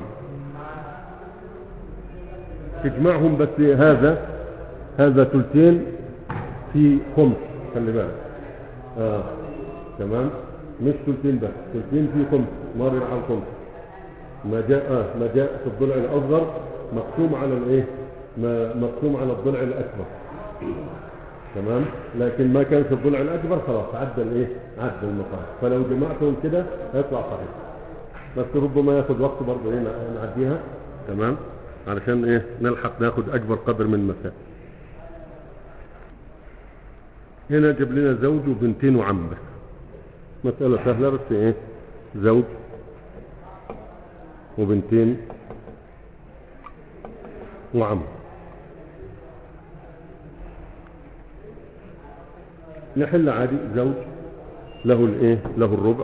تجمعهم بس هذا هذا ثلثين في خمس خلي بالك اه تمام مش ثلثين بس ثلثين في خمس مرر على الخمس ما جاء آه ما جاء في الضلع الاصغر مقسوم على الايه ما مقسوم على الضلع الاكبر تمام لكن ما كان في الضلع الاكبر خلاص عدى الايه عدى المقام فلو جمعتهم كده هيطلع صحيح بس ربما ياخد وقت برضه ايه نعديها تمام علشان ايه نلحق ناخد اكبر قدر من المسائل هنا جاب لنا زوج وبنتين وعم بس مسألة سهلة بس ايه زوج وبنتين وعم نحل عادي زوج له الايه له الربع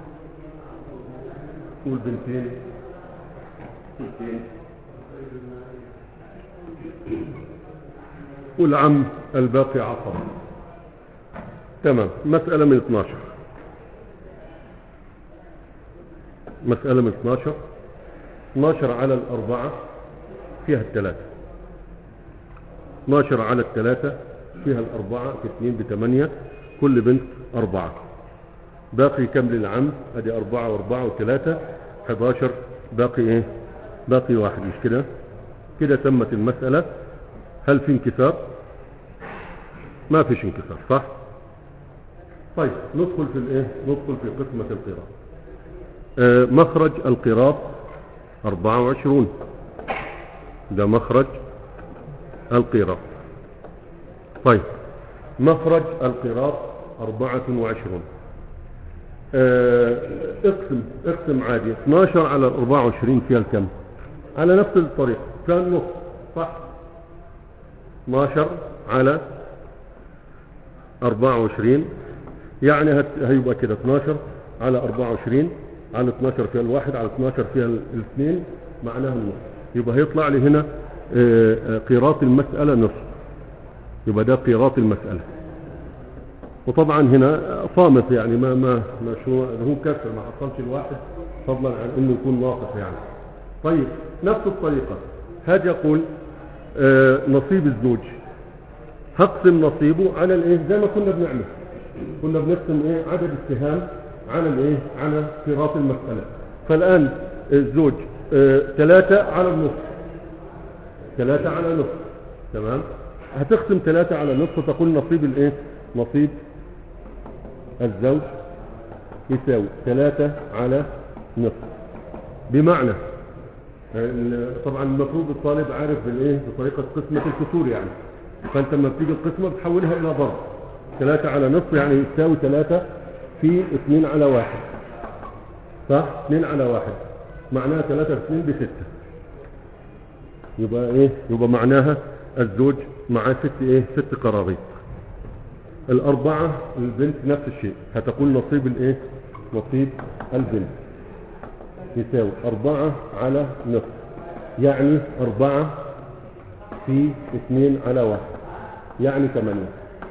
والبنتين بنتين والعم الباقي عصر تمام مسألة من 12 مسألة من 12 12 على الأربعة فيها الثلاثة 12 على الثلاثة فيها الأربعة في اثنين بثمانية كل بنت أربعة باقي كم للعم ادي أربعة وأربعة وثلاثة 11 باقي ايه باقي واحد مش كده كده تمت المسألة هل في انكسار ما فيش انكسار صح طيب ندخل في الايه ندخل في قسمة القراء آه مخرج القراء 24 ده مخرج القراء طيب مخرج القراء 24 آه، اقسم اقسم عادي 12 على 24 فيها الكم على نفس الطريقة كان نص صح 12 على 24 يعني هت- هيبقى كده 12 على 24 على 12 فيها الواحد على 12 فيها ال- الاثنين معناها النص يبقى هيطلع لي هنا آه، آه، قيراط المسألة نص يبقى ده قيراط المسألة وطبعا هنا صامت يعني ما ما ما شو هو كسر ما حصلش الواحد فضلا عن انه يكون ناقص يعني طيب نفس الطريقة هاجي اقول آه نصيب الزوج هقسم نصيبه على الايه زي ما كنا بنعمل كنا بنقسم ايه عدد السهام على الايه على قراط المسألة فالآن الزوج آه، ثلاثة على النصف ثلاثة على نصف تمام هتقسم ثلاثة على نصف فتقول نصيب الايه نصيب الزوج يساوي ثلاثة على نصف بمعنى ال- طبعا المفروض الطالب عارف بالايه بطريقة قسمة الكسور يعني فانت لما بتيجي القسمة بتحولها الى ضرب ثلاثة على نصف يعني يساوي ثلاثة في اثنين على واحد صح اثنين على واحد معناها ثلاثة في اثنين بستة يبقى ايه يبقى معناها الزوج معاه ست ايه ست قراريط الاربعة البنت نفس الشيء هتقول نصيب الايه نصيب البنت يساوي أربعة على نصف يعني أربعة في اثنين على واحد يعني ثمانية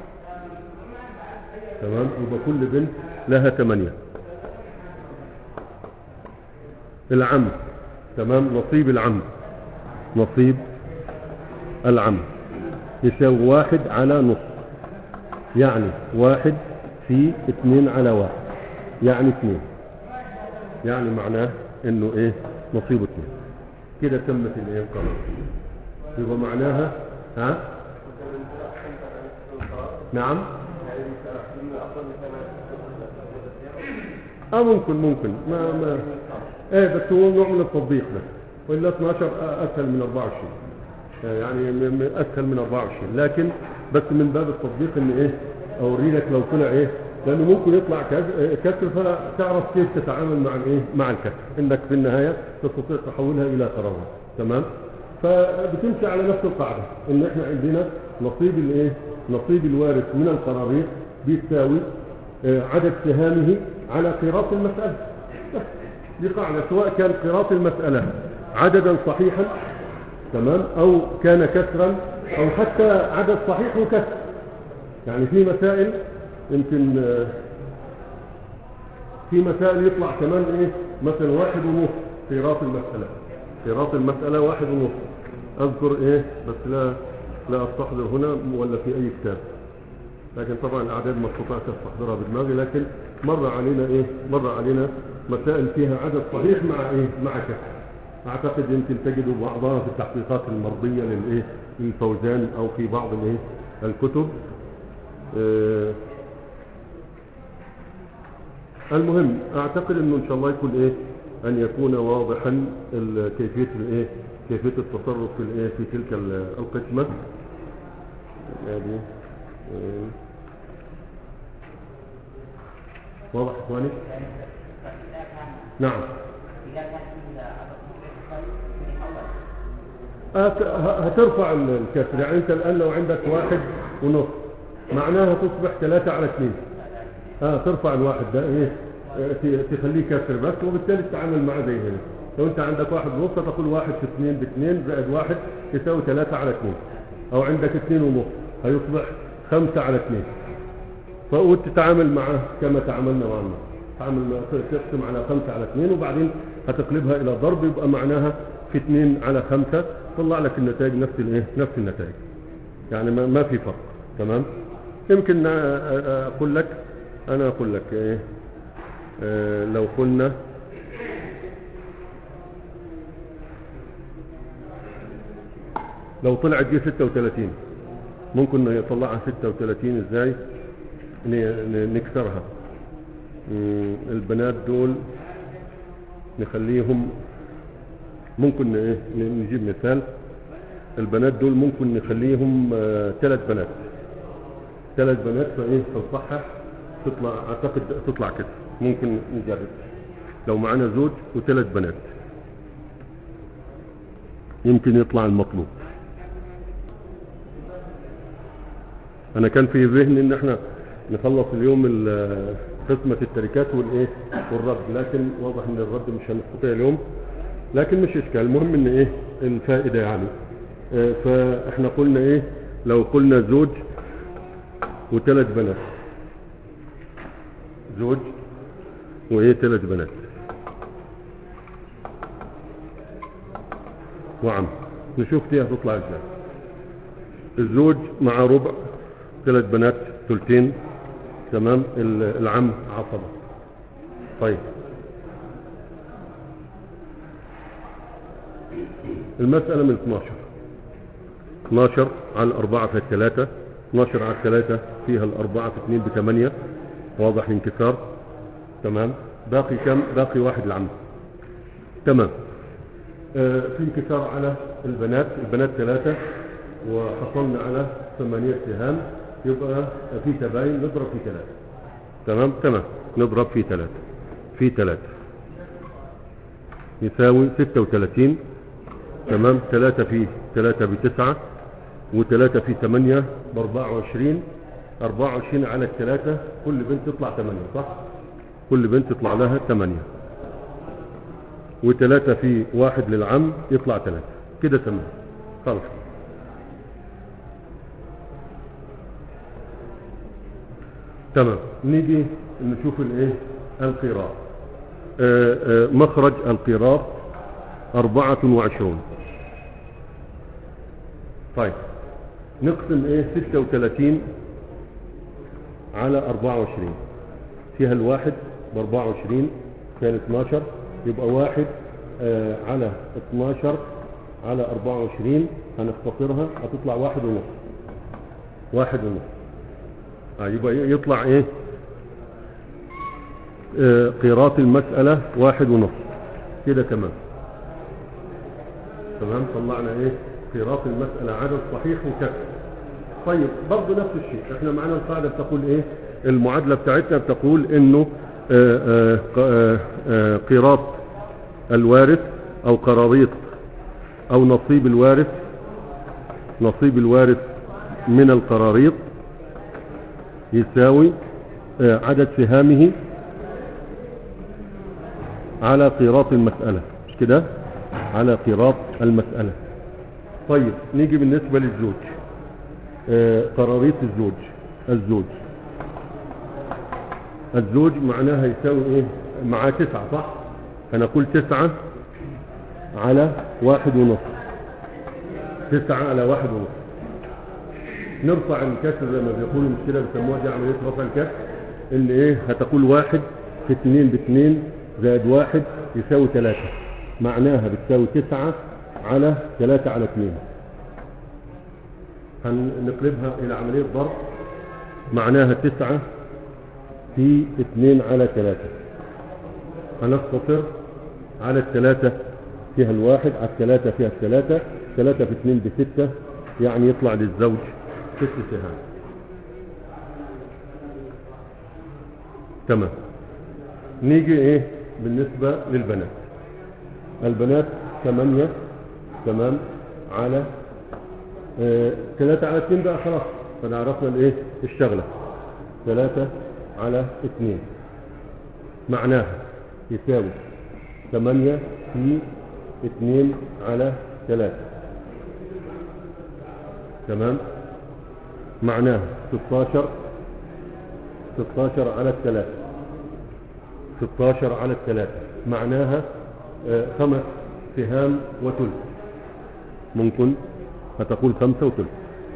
تمام يبقى كل بنت لها ثمانية العم تمام نصيب العم نصيب العم يساوي واحد على نصف يعني واحد في اثنين على واحد يعني اثنين يعني معناه انه ايه نصيبه اثنين كده تمت الايه القرار يبقى معناها ها نعم اه ممكن ممكن ما ما ايه بس هو نوع من التطبيق بس والا 12 اسهل من 24 آه، يعني م- م- اسهل من 24 لكن بس من باب التطبيق ان ايه اوري لك لو طلع ايه لانه ممكن يطلع كز- آه، كسر فلا تعرف كيف تتعامل مع الايه مع الكسر انك في النهايه تستطيع تحولها الى قرار تمام فبتمشي على نفس القاعده ان احنا عندنا نصيب الايه نصيب الوارث من القراريط بيساوي آه، عدد سهامه على قراط المساله بس. دي قاعده سواء كان قراط المساله عددا صحيحا تمام او كان كسرا او حتى عدد صحيح وكسر يعني في مسائل يمكن آه، في مسائل يطلع كمان ايه مثلا واحد ونص في راس المسألة في راس المسألة واحد ونص اذكر ايه بس لا لا استحضر هنا ولا في اي كتاب لكن طبعا الاعداد ما استطعت استحضرها بدماغي لكن مر علينا ايه مر علينا مسائل فيها عدد صحيح مع ايه مع كسر اعتقد يمكن تجدوا بعضها في التحقيقات المرضية للايه للفوزان او في بعض الايه الكتب آه، المهم اعتقد انه ان شاء الله يكون ايه ان يكون واضحا ال- كيفيه الايه كيفيه التصرف في الايه في تلك ال- القسمه هذه آه. واضح اخواني نعم هت- ه- هترفع ال- الكسر يعني انت الان لو عندك واحد ونص معناها تصبح ثلاثة على اثنين اه ترفع الواحد ده ايه آه، ت- تخليه كسر بس وبالتالي تتعامل معاه زي هنا لو انت عندك واحد ونص تقول واحد في اثنين باثنين زائد واحد يساوي ثلاثة على اثنين او عندك اثنين ونص هيصبح خمسة على اثنين وتتعامل معه كما تعاملنا مع النص تعامل مع- تقسم على خمسة على اثنين وبعدين هتقلبها الى ضرب يبقى معناها في اثنين على خمسة طلع لك النتائج نفس الايه نفس النتائج يعني ما, ما في فرق تمام يمكن أ- أ- اقول لك انا اقول لك ايه آه، لو قلنا لو طلعت دي 36 ممكن يطلعها 36 ازاي ن- ن- نكسرها مم، البنات دول نخليهم ممكن ايه ن- نجيب مثال البنات دول ممكن نخليهم ثلاث بنات ثلاث بنات فايه تصحح تطلع اعتقد تطلع كده ممكن نجرب لو معانا زوج وثلاث بنات يمكن يطلع المطلوب انا كان في ذهني ان احنا نخلص اليوم ال- قسمة التركات والايه والرد لكن واضح ان الرد مش هنستطيع اليوم لكن مش اشكال المهم ان ايه الفائدة يعني آه، فاحنا قلنا ايه لو قلنا زوج وثلاث بنات زوج وايه ثلاث بنات وعم نشوف دي هتطلع ازاي الزوج مع ربع ثلاث بنات ثلثين تمام ال- العم عصبة طيب المسألة من 12 12 على الأربعة في الثلاثة 12 على الثلاثة فيها الأربعة في اثنين بثمانية واضح الانكسار تمام باقي كم باقي واحد العم تمام آه في انكسار على البنات البنات ثلاثة وحصلنا على ثمانية سهام يبقى في تباين نضرب في ثلاثة تمام تمام نضرب في ثلاثة في ثلاثة يساوي ستة وثلاثين تمام ثلاثة في ثلاثة بتسعة وثلاثة في ثمانية بأربعة وعشرين أربعة وعشرين على الثلاثة كل بنت تطلع ثمانية صح كل بنت يطلع لها ثمانية وثلاثة في واحد للعم يطلع ثلاثة كده تمام خلاص تمام نيجي نشوف الايه القراء آه، آه، مخرج القراء أربعة وعشرون طيب نقسم ايه ستة وثلاثين على أربعة وعشرين فيها الواحد بأربعة وعشرين كان اتناشر يبقى واحد آه على اتناشر على أربعة وعشرين هنختصرها هتطلع واحد ونص واحد ونص آه يبقى يطلع ايه آه قيراط المسألة واحد ونص كده تمام تمام طلعنا ايه قيراط المسألة عدد صحيح وكسر طيب برضه نفس الشيء احنا معنا القاعدة بتقول ايه المعادلة بتاعتنا بتقول انه آه، آه، آه، آه، قيراط الوارث او قراريط او نصيب الوارث نصيب الوارث من القراريط يساوي آه، عدد سهامه على قيراط المسألة مش كده على قيراط المسألة طيب نيجي بالنسبة للزوج آه، قراريط الزوج الزوج الزوج معناها يساوي ايه معاه تسعة صح هنقول تسعة على واحد ونص تسعة على واحد ونص نرفع الكسر زي ما بيقولوا مش كده بيسموها دي عملية رفع الكسر ان ايه هتقول واحد في اتنين باتنين زائد واحد يساوي ثلاثة معناها بتساوي تسعة على ثلاثة على اثنين هنقلبها الى عملية ضرب معناها تسعة في اثنين على ثلاثة هنختصر على الثلاثة فيها الواحد على الثلاثة فيها الثلاثة ثلاثة في اثنين بستة يعني يطلع للزوج ست سهام تمام نيجي ايه بالنسبة للبنات البنات ثمانية تمام على آه، ثلاثة على اثنين بقى خلاص فانا عرفنا الايه الشغلة ثلاثة على اثنين معناها يساوي ثمانية في اثنين على ثلاثة تمام معناها 16 16 على الثلاثة 16 على الثلاثة معناها آه، خمس سهام وثلث ممكن هتقول خمسة وثلث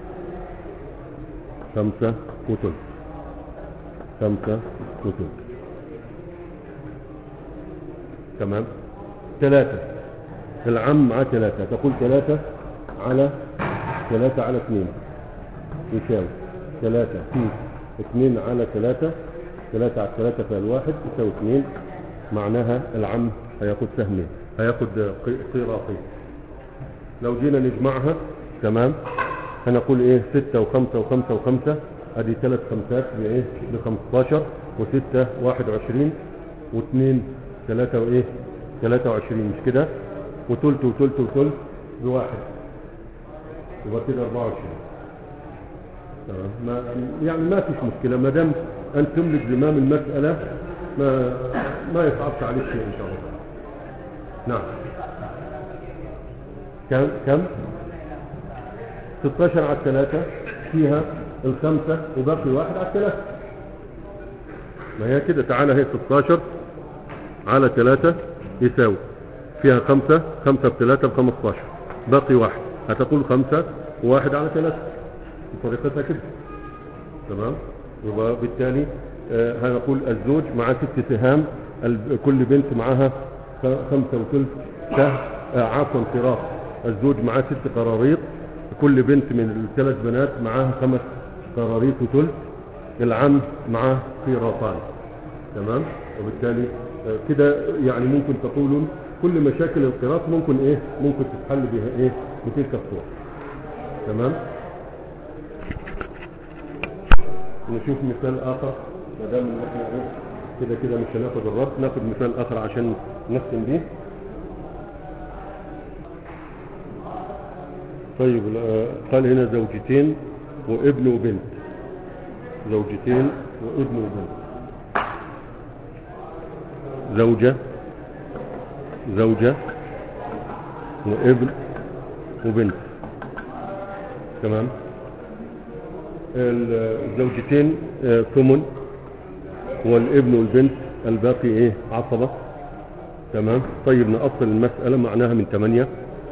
خمسة وثلث خمسة وثلث تمام ثلاثة العم مع ثلاثة تقول ثلاثة على ثلاثة على اثنين يساوي ثلاثة في اثنين على ثلاثة ثلاثة على ثلاثة في الواحد يساوي اثنين معناها العم هياخد سهمين هياخد قي- قيراطين لو جينا نجمعها تمام هنقول ايه ستة وخمسة وخمسة وخمسة ادي ثلاث خمسات بايه بخمستاشر وستة واحد وعشرين واثنين ثلاثة وايه ثلاثة وعشرين مش كده وثلث وثلث وثلث بواحد يبقى كده 24 تمام ما يعني ما فيش مشكلة ما دام أن تملك زمام المسألة ما ما يصعبش عليك شيء إن شاء الله نعم كم كم 16 على الثلاثة فيها الخمسة وباقي واحد على الثلاثة ما هي كده تعالى هي 16 على ثلاثة يساوي فيها خمسة خمسة بثلاثة بخمستاشر باقي واحد هتقول خمسة وواحد على ثلاثة بطريقتها كده تمام يبقى بالتالي آه، هنقول الزوج مع ست سهام ال- كل بنت معاها خ- خمسة وثلث سهم آه، عفوا قراط الزوج معاه ست قراريط كل بنت من الثلاث بنات معاها خمس قراريط وثلث العم معاه قيراطان تمام وبالتالي آه، كده يعني ممكن تقولون كل مشاكل القراط ممكن ايه ممكن تتحل بها ايه بتلك الصور تمام نشوف مثال اخر ما دام إن احنا ايه كده كده مش هناخد الرد ناخد مثال اخر عشان نختم بيه طيب آه، قال هنا زوجتين وابن وبنت زوجتين وابن وبنت زوجة زوجة وابن وبنت تمام الزوجتين آه، ثمن والابن والبنت الباقي ايه عصبة تمام طيب نأصل المسألة معناها من ثمانية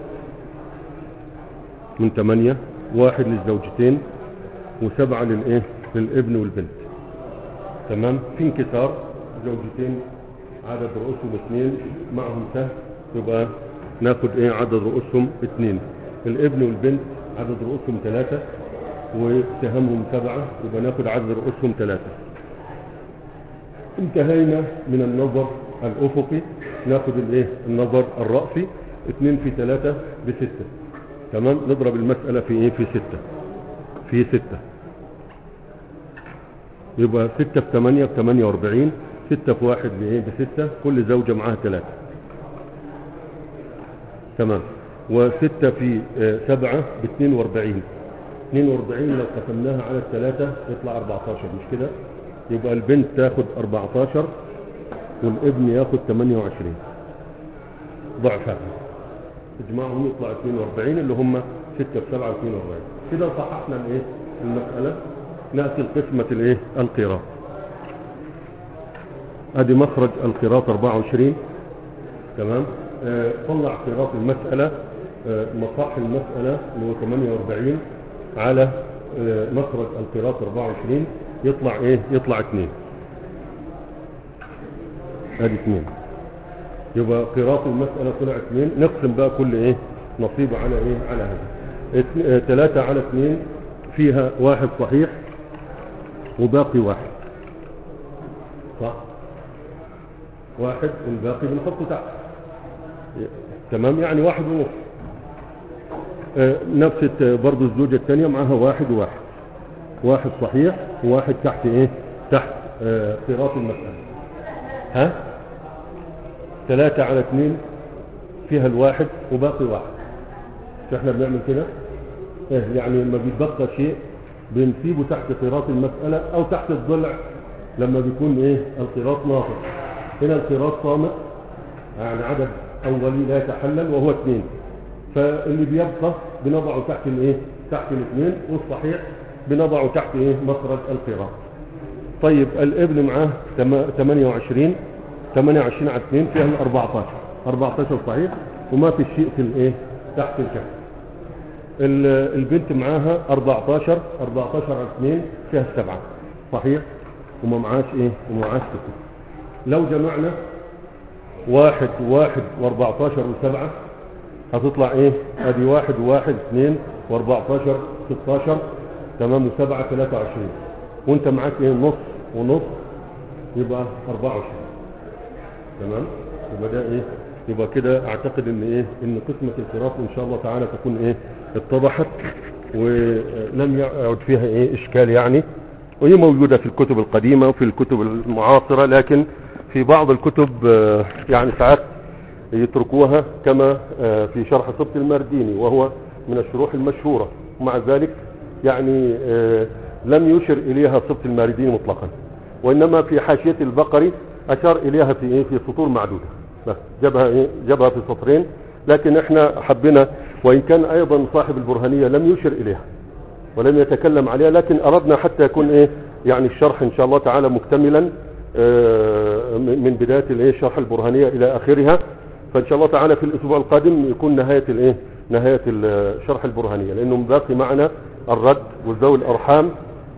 من ثمانية واحد للزوجتين وسبعة للايه للابن والبنت تمام في انكسار زوجتين عدد رؤوسهم اثنين معهم سهم يبقى ناخد ايه عدد رؤوسهم اثنين الابن والبنت عدد رؤوسهم ثلاثة وسهمهم سبعة يبقى ناخد عدد رؤوسهم ثلاثة انتهينا من النظر الافقي ناخد الايه النظر الرأسي اثنين في ثلاثة بستة تمام نضرب المسألة في ايه في ستة في ستة يبقى ستة في ثمانية في ثمانية واربعين ستة في واحد بايه بستة كل زوجة معاها ثلاثة تمام وستة في آه، سبعة باثنين واربعين اثنين واربعين لو قسمناها على الثلاثة يطلع اربعتاشر مش كده يبقى البنت تاخد اربعتاشر والابن ياخد ثمانية وعشرين ضعفها اجمعهم يطلع 42 اللي هم 6 في 7 42 كده صححنا الايه المسألة نأتي لقسمة الايه القراط ادي مخرج القراط 24 تمام آه، طلع قراط المسألة آه، مصح المسألة اللي هو 48 على آه، مخرج القراط 24 يطلع ايه يطلع 2 ادي 2 يبقى قراط المسألة طلع اثنين نقسم بقى كل ايه نصيب على ايه على هذا اتن- اه، ثلاثة على اثنين فيها واحد صحيح وباقي واحد صح واحد والباقي بنحطه تحت ي- تمام يعني واحد ونص اه، نفس الت- برضو الزوجة الثانية معاها واحد وواحد واحد صحيح وواحد تحت ايه تحت اه، قراط المسألة ها ثلاثة على اثنين فيها الواحد وباقي واحد مش احنا بنعمل كده ايه يعني لما بيتبقى شيء بنسيبه تحت قراط المسألة او تحت الضلع لما بيكون ايه القراط ناقص هنا القراط صامت يعني عدد اولي لا يتحلل وهو اثنين فاللي بيبقى بنضعه تحت الايه تحت الاثنين والصحيح بنضعه تحت ايه مخرج القراط طيب الابن معاه تم- 28 28 على 2 فيها ال 14 14 صحيح وما في شيء في الايه تحت الكف ال- البنت معاها 14 14 على 2 فيها السبعة صحيح وما معاش ايه وما معاش كتب لو جمعنا واحد واحد و14 وسبعة هتطلع ايه ادي واحد وواحد اثنين و14 16 تمام وسبعة 23 وانت معاك ايه نص ونص يبقى 24 تمام يبقى ده ايه يبقى كده اعتقد ان ايه ان قسمة القراط ان شاء الله تعالى تكون ايه اتضحت ولم يعد فيها ايه اشكال يعني وهي موجودة في الكتب القديمة وفي الكتب المعاصرة لكن في بعض الكتب آه، يعني ساعات يتركوها كما آه، في شرح سبط المرديني وهو من الشروح المشهورة ومع ذلك يعني آه، لم يشر إليها سبط المرديني مطلقا وإنما في حاشية البقري أشار إليها في إيه في سطور معدودة بس جابها إيه جابها في سطرين لكن احنا حبنا وإن كان أيضا صاحب البرهانية لم يشر إليها ولم يتكلم عليها لكن أردنا حتى يكون إيه يعني الشرح إن شاء الله تعالى مكتملا آه، من بداية الإيه شرح البرهانية إلى آخرها فإن شاء الله تعالى في الأسبوع القادم يكون نهاية الإيه نهاية ال- شرح البرهانية لأنه باقي معنا الرد وذوي الأرحام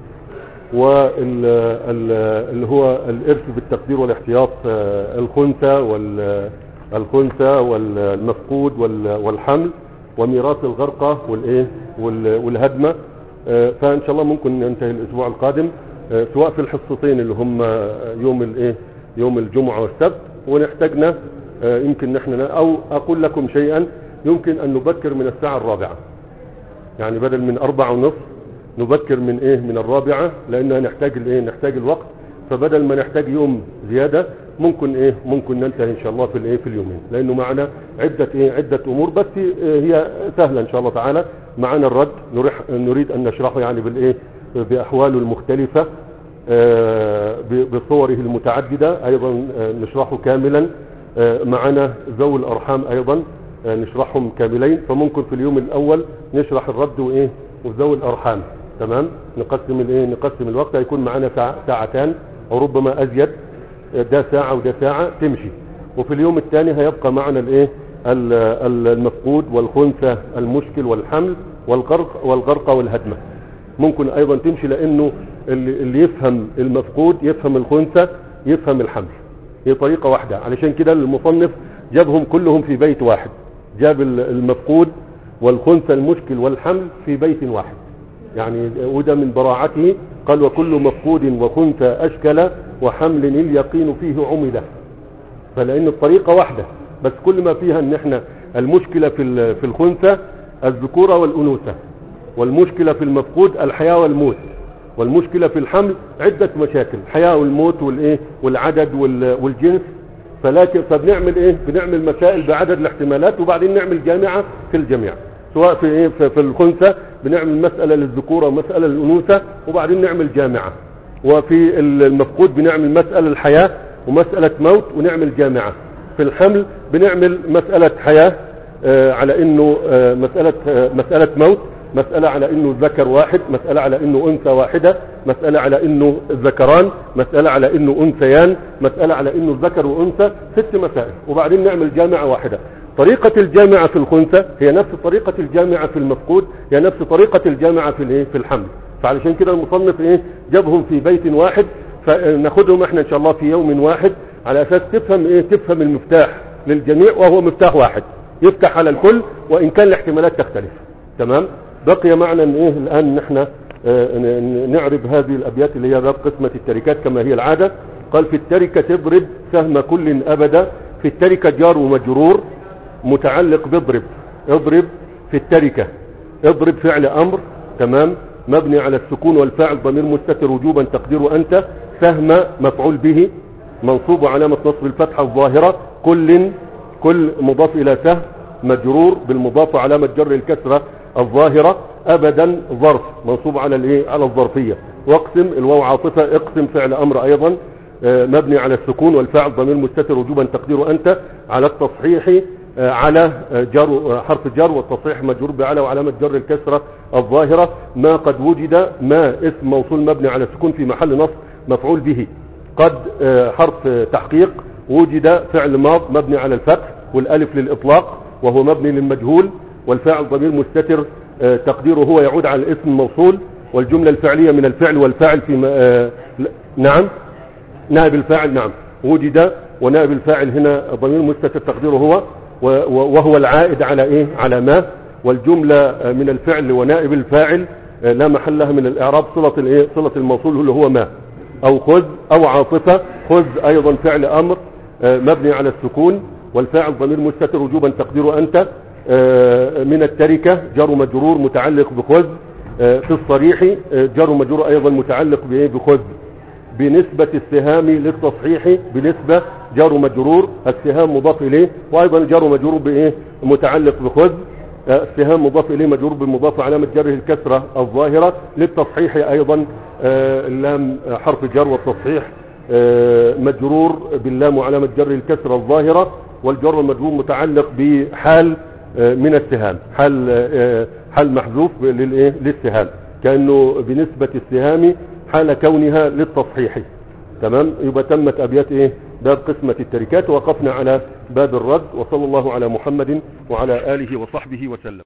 واللي هو الإرث بالتقدير والاحتياط آه، الخنثى والخنثى والمفقود وال- والحمل وميراث الغرقة والايه وال- والهدمة آه، فان شاء الله ممكن ننتهي الاسبوع القادم آه، سواء في الحصتين اللي هم يوم الايه يوم الجمعة والسبت ونحتاجنا آه، يمكن نحن او اقول لكم شيئا يمكن ان نبكر من الساعة الرابعة يعني بدل من أربعة ونصف نبكر من إيه من الرابعة لأننا نحتاج الإيه نحتاج الوقت فبدل ما نحتاج يوم زيادة ممكن إيه ممكن ننتهي إن شاء الله في الإيه في اليومين لأنه معنا عدة إيه عدة أمور بس إيه هي سهلة إن شاء الله تعالى معنا الرد نريح نريد أن نشرحه يعني بالإيه بأحواله المختلفة آه، ب- بصوره المتعددة أيضا آه، نشرحه كاملا آه، معنا ذوي الأرحام أيضا آه، نشرحهم كاملين فممكن في اليوم الأول نشرح الرد وإيه وذوي الأرحام تمام نقسم الإيه نقسم الوقت هيكون معنا ساعة ساعتان أو ربما أزيد آه، ده ساعة وده ساعة تمشي وفي اليوم الثاني هيبقى معنا الإيه ال- ال- المفقود والخنثى المشكل والحمل والغرق والغرقة والهدمة ممكن ايضا تمشي لانه اللي, اللي يفهم المفقود يفهم الخنثى يفهم الحمل هي طريقة واحدة علشان كده المصنف جابهم كلهم في بيت واحد جاب ال- المفقود والخنثى المشكل والحمل في بيت واحد يعني وده من براعته قال وكل مفقود وخنثى اشكل وحمل اليقين فيه عمده فلان الطريقة واحدة بس كل ما فيها ان احنا المشكلة في ال- في الخنثى الذكورة والانوثة والمشكلة في المفقود الحياة والموت والمشكلة في الحمل عدة مشاكل الحياة والموت والايه والعدد وال- والجنس فلكن فبنعمل ايه بنعمل مسائل بعدد الاحتمالات وبعدين نعمل جامعة في الجميع سواء في ايه في, في الخنثى بنعمل مسألة للذكورة ومسألة للأنوثة وبعدين نعمل جامعة وفي المفقود بنعمل مسألة الحياة ومسألة موت ونعمل جامعة في الحمل بنعمل مسألة حياة آه، على انه آه، مسألة آه، مسألة موت مسألة على انه ذكر واحد مسألة على انه انثى واحدة مسألة على انه ذكران مسألة على انه انثيان مسألة على انه ذكر وانثى ست مسائل وبعدين نعمل جامعة واحدة طريقة الجامعة في الخنثى هي نفس طريقة الجامعة في المفقود هي نفس طريقة الجامعة في الايه في الحمل فعلشان كده المصنف ايه جابهم في بيت واحد فناخدهم احنا ان شاء الله في يوم واحد على اساس تفهم ايه تفهم المفتاح للجميع وهو مفتاح واحد يفتح على الكل وان كان الاحتمالات تختلف تمام بقي معنا ان ايه الان نحن آه، ن- ن- نعرض هذه الابيات اللي هي باب قسمة التركات كما هي العادة قال في التركة تضرب سهم كل ابدا في التركة جار ومجرور متعلق باضرب اضرب في التركة اضرب فعل امر تمام مبني على السكون والفاعل ضمير مستتر وجوبا تقدير انت سهم مفعول به منصوب علامة نصب الفتحة الظاهرة كل كل مضاف الى سهم مجرور بالمضاف علامة جر الكسرة الظاهرة ابدا ظرف منصوب على الايه على الظرفية واقسم الواو عاطفة اقسم فعل امر ايضا آه، مبني على السكون والفاعل ضمير مستتر وجوبا تقدير انت على التصحيح آه، على آه، جر آه، حرف جر والتصحيح مجرور بعلى وعلامة جر الكسرة الظاهرة ما قد وجد ما اسم موصول مبني على السكون في محل نصب مفعول به قد آه، حرف آه، تحقيق وجد فعل ماض مبني على الفتح والالف للاطلاق وهو مبني للمجهول والفاعل ضمير مستتر آه، تقديره هو يعود على الاسم الموصول والجملة الفعلية من الفعل والفاعل في م- آه، ل- نعم نائب الفاعل نعم وجد ونائب الفاعل هنا ضمير مستتر تقديره هو و- و- وهو العائد على ايه على ما والجملة آه، من الفعل ونائب الفاعل آه، لا محل لها من الاعراب صلة الايه صلة الموصول اللي هو ما او خذ او عاطفة خذ ايضا فعل امر آه، مبني على السكون والفاعل ضمير مستتر وجوبا تقديره انت آه، من التركة جر مجرور متعلق بخذ آه، في الصريح آه، جر مجرور ايضا متعلق بايه بخذ بنسبة السهام للتصحيح بنسبة جار مجرور السهام مضاف إليه وأيضا جار مجرور بإيه متعلق بخذ آه، السهام مضاف إليه مجرور بالمضاف علامة جره الكسرة الظاهرة للتصحيح أيضا آه، اللام آه، حرف جر والتصحيح آه، مجرور باللام وعلامة جره الكسرة الظاهرة والجر والمجرور متعلق بحال آه، من السهام حال آه، حال محذوف للإيه للسهام كأنه بنسبة السهام حال كونها للتصحيح تمام يبقى تمت ابيات ايه باب قسمة التركات وقفنا على باب الرد وصلى الله على محمد وعلى اله وصحبه وسلم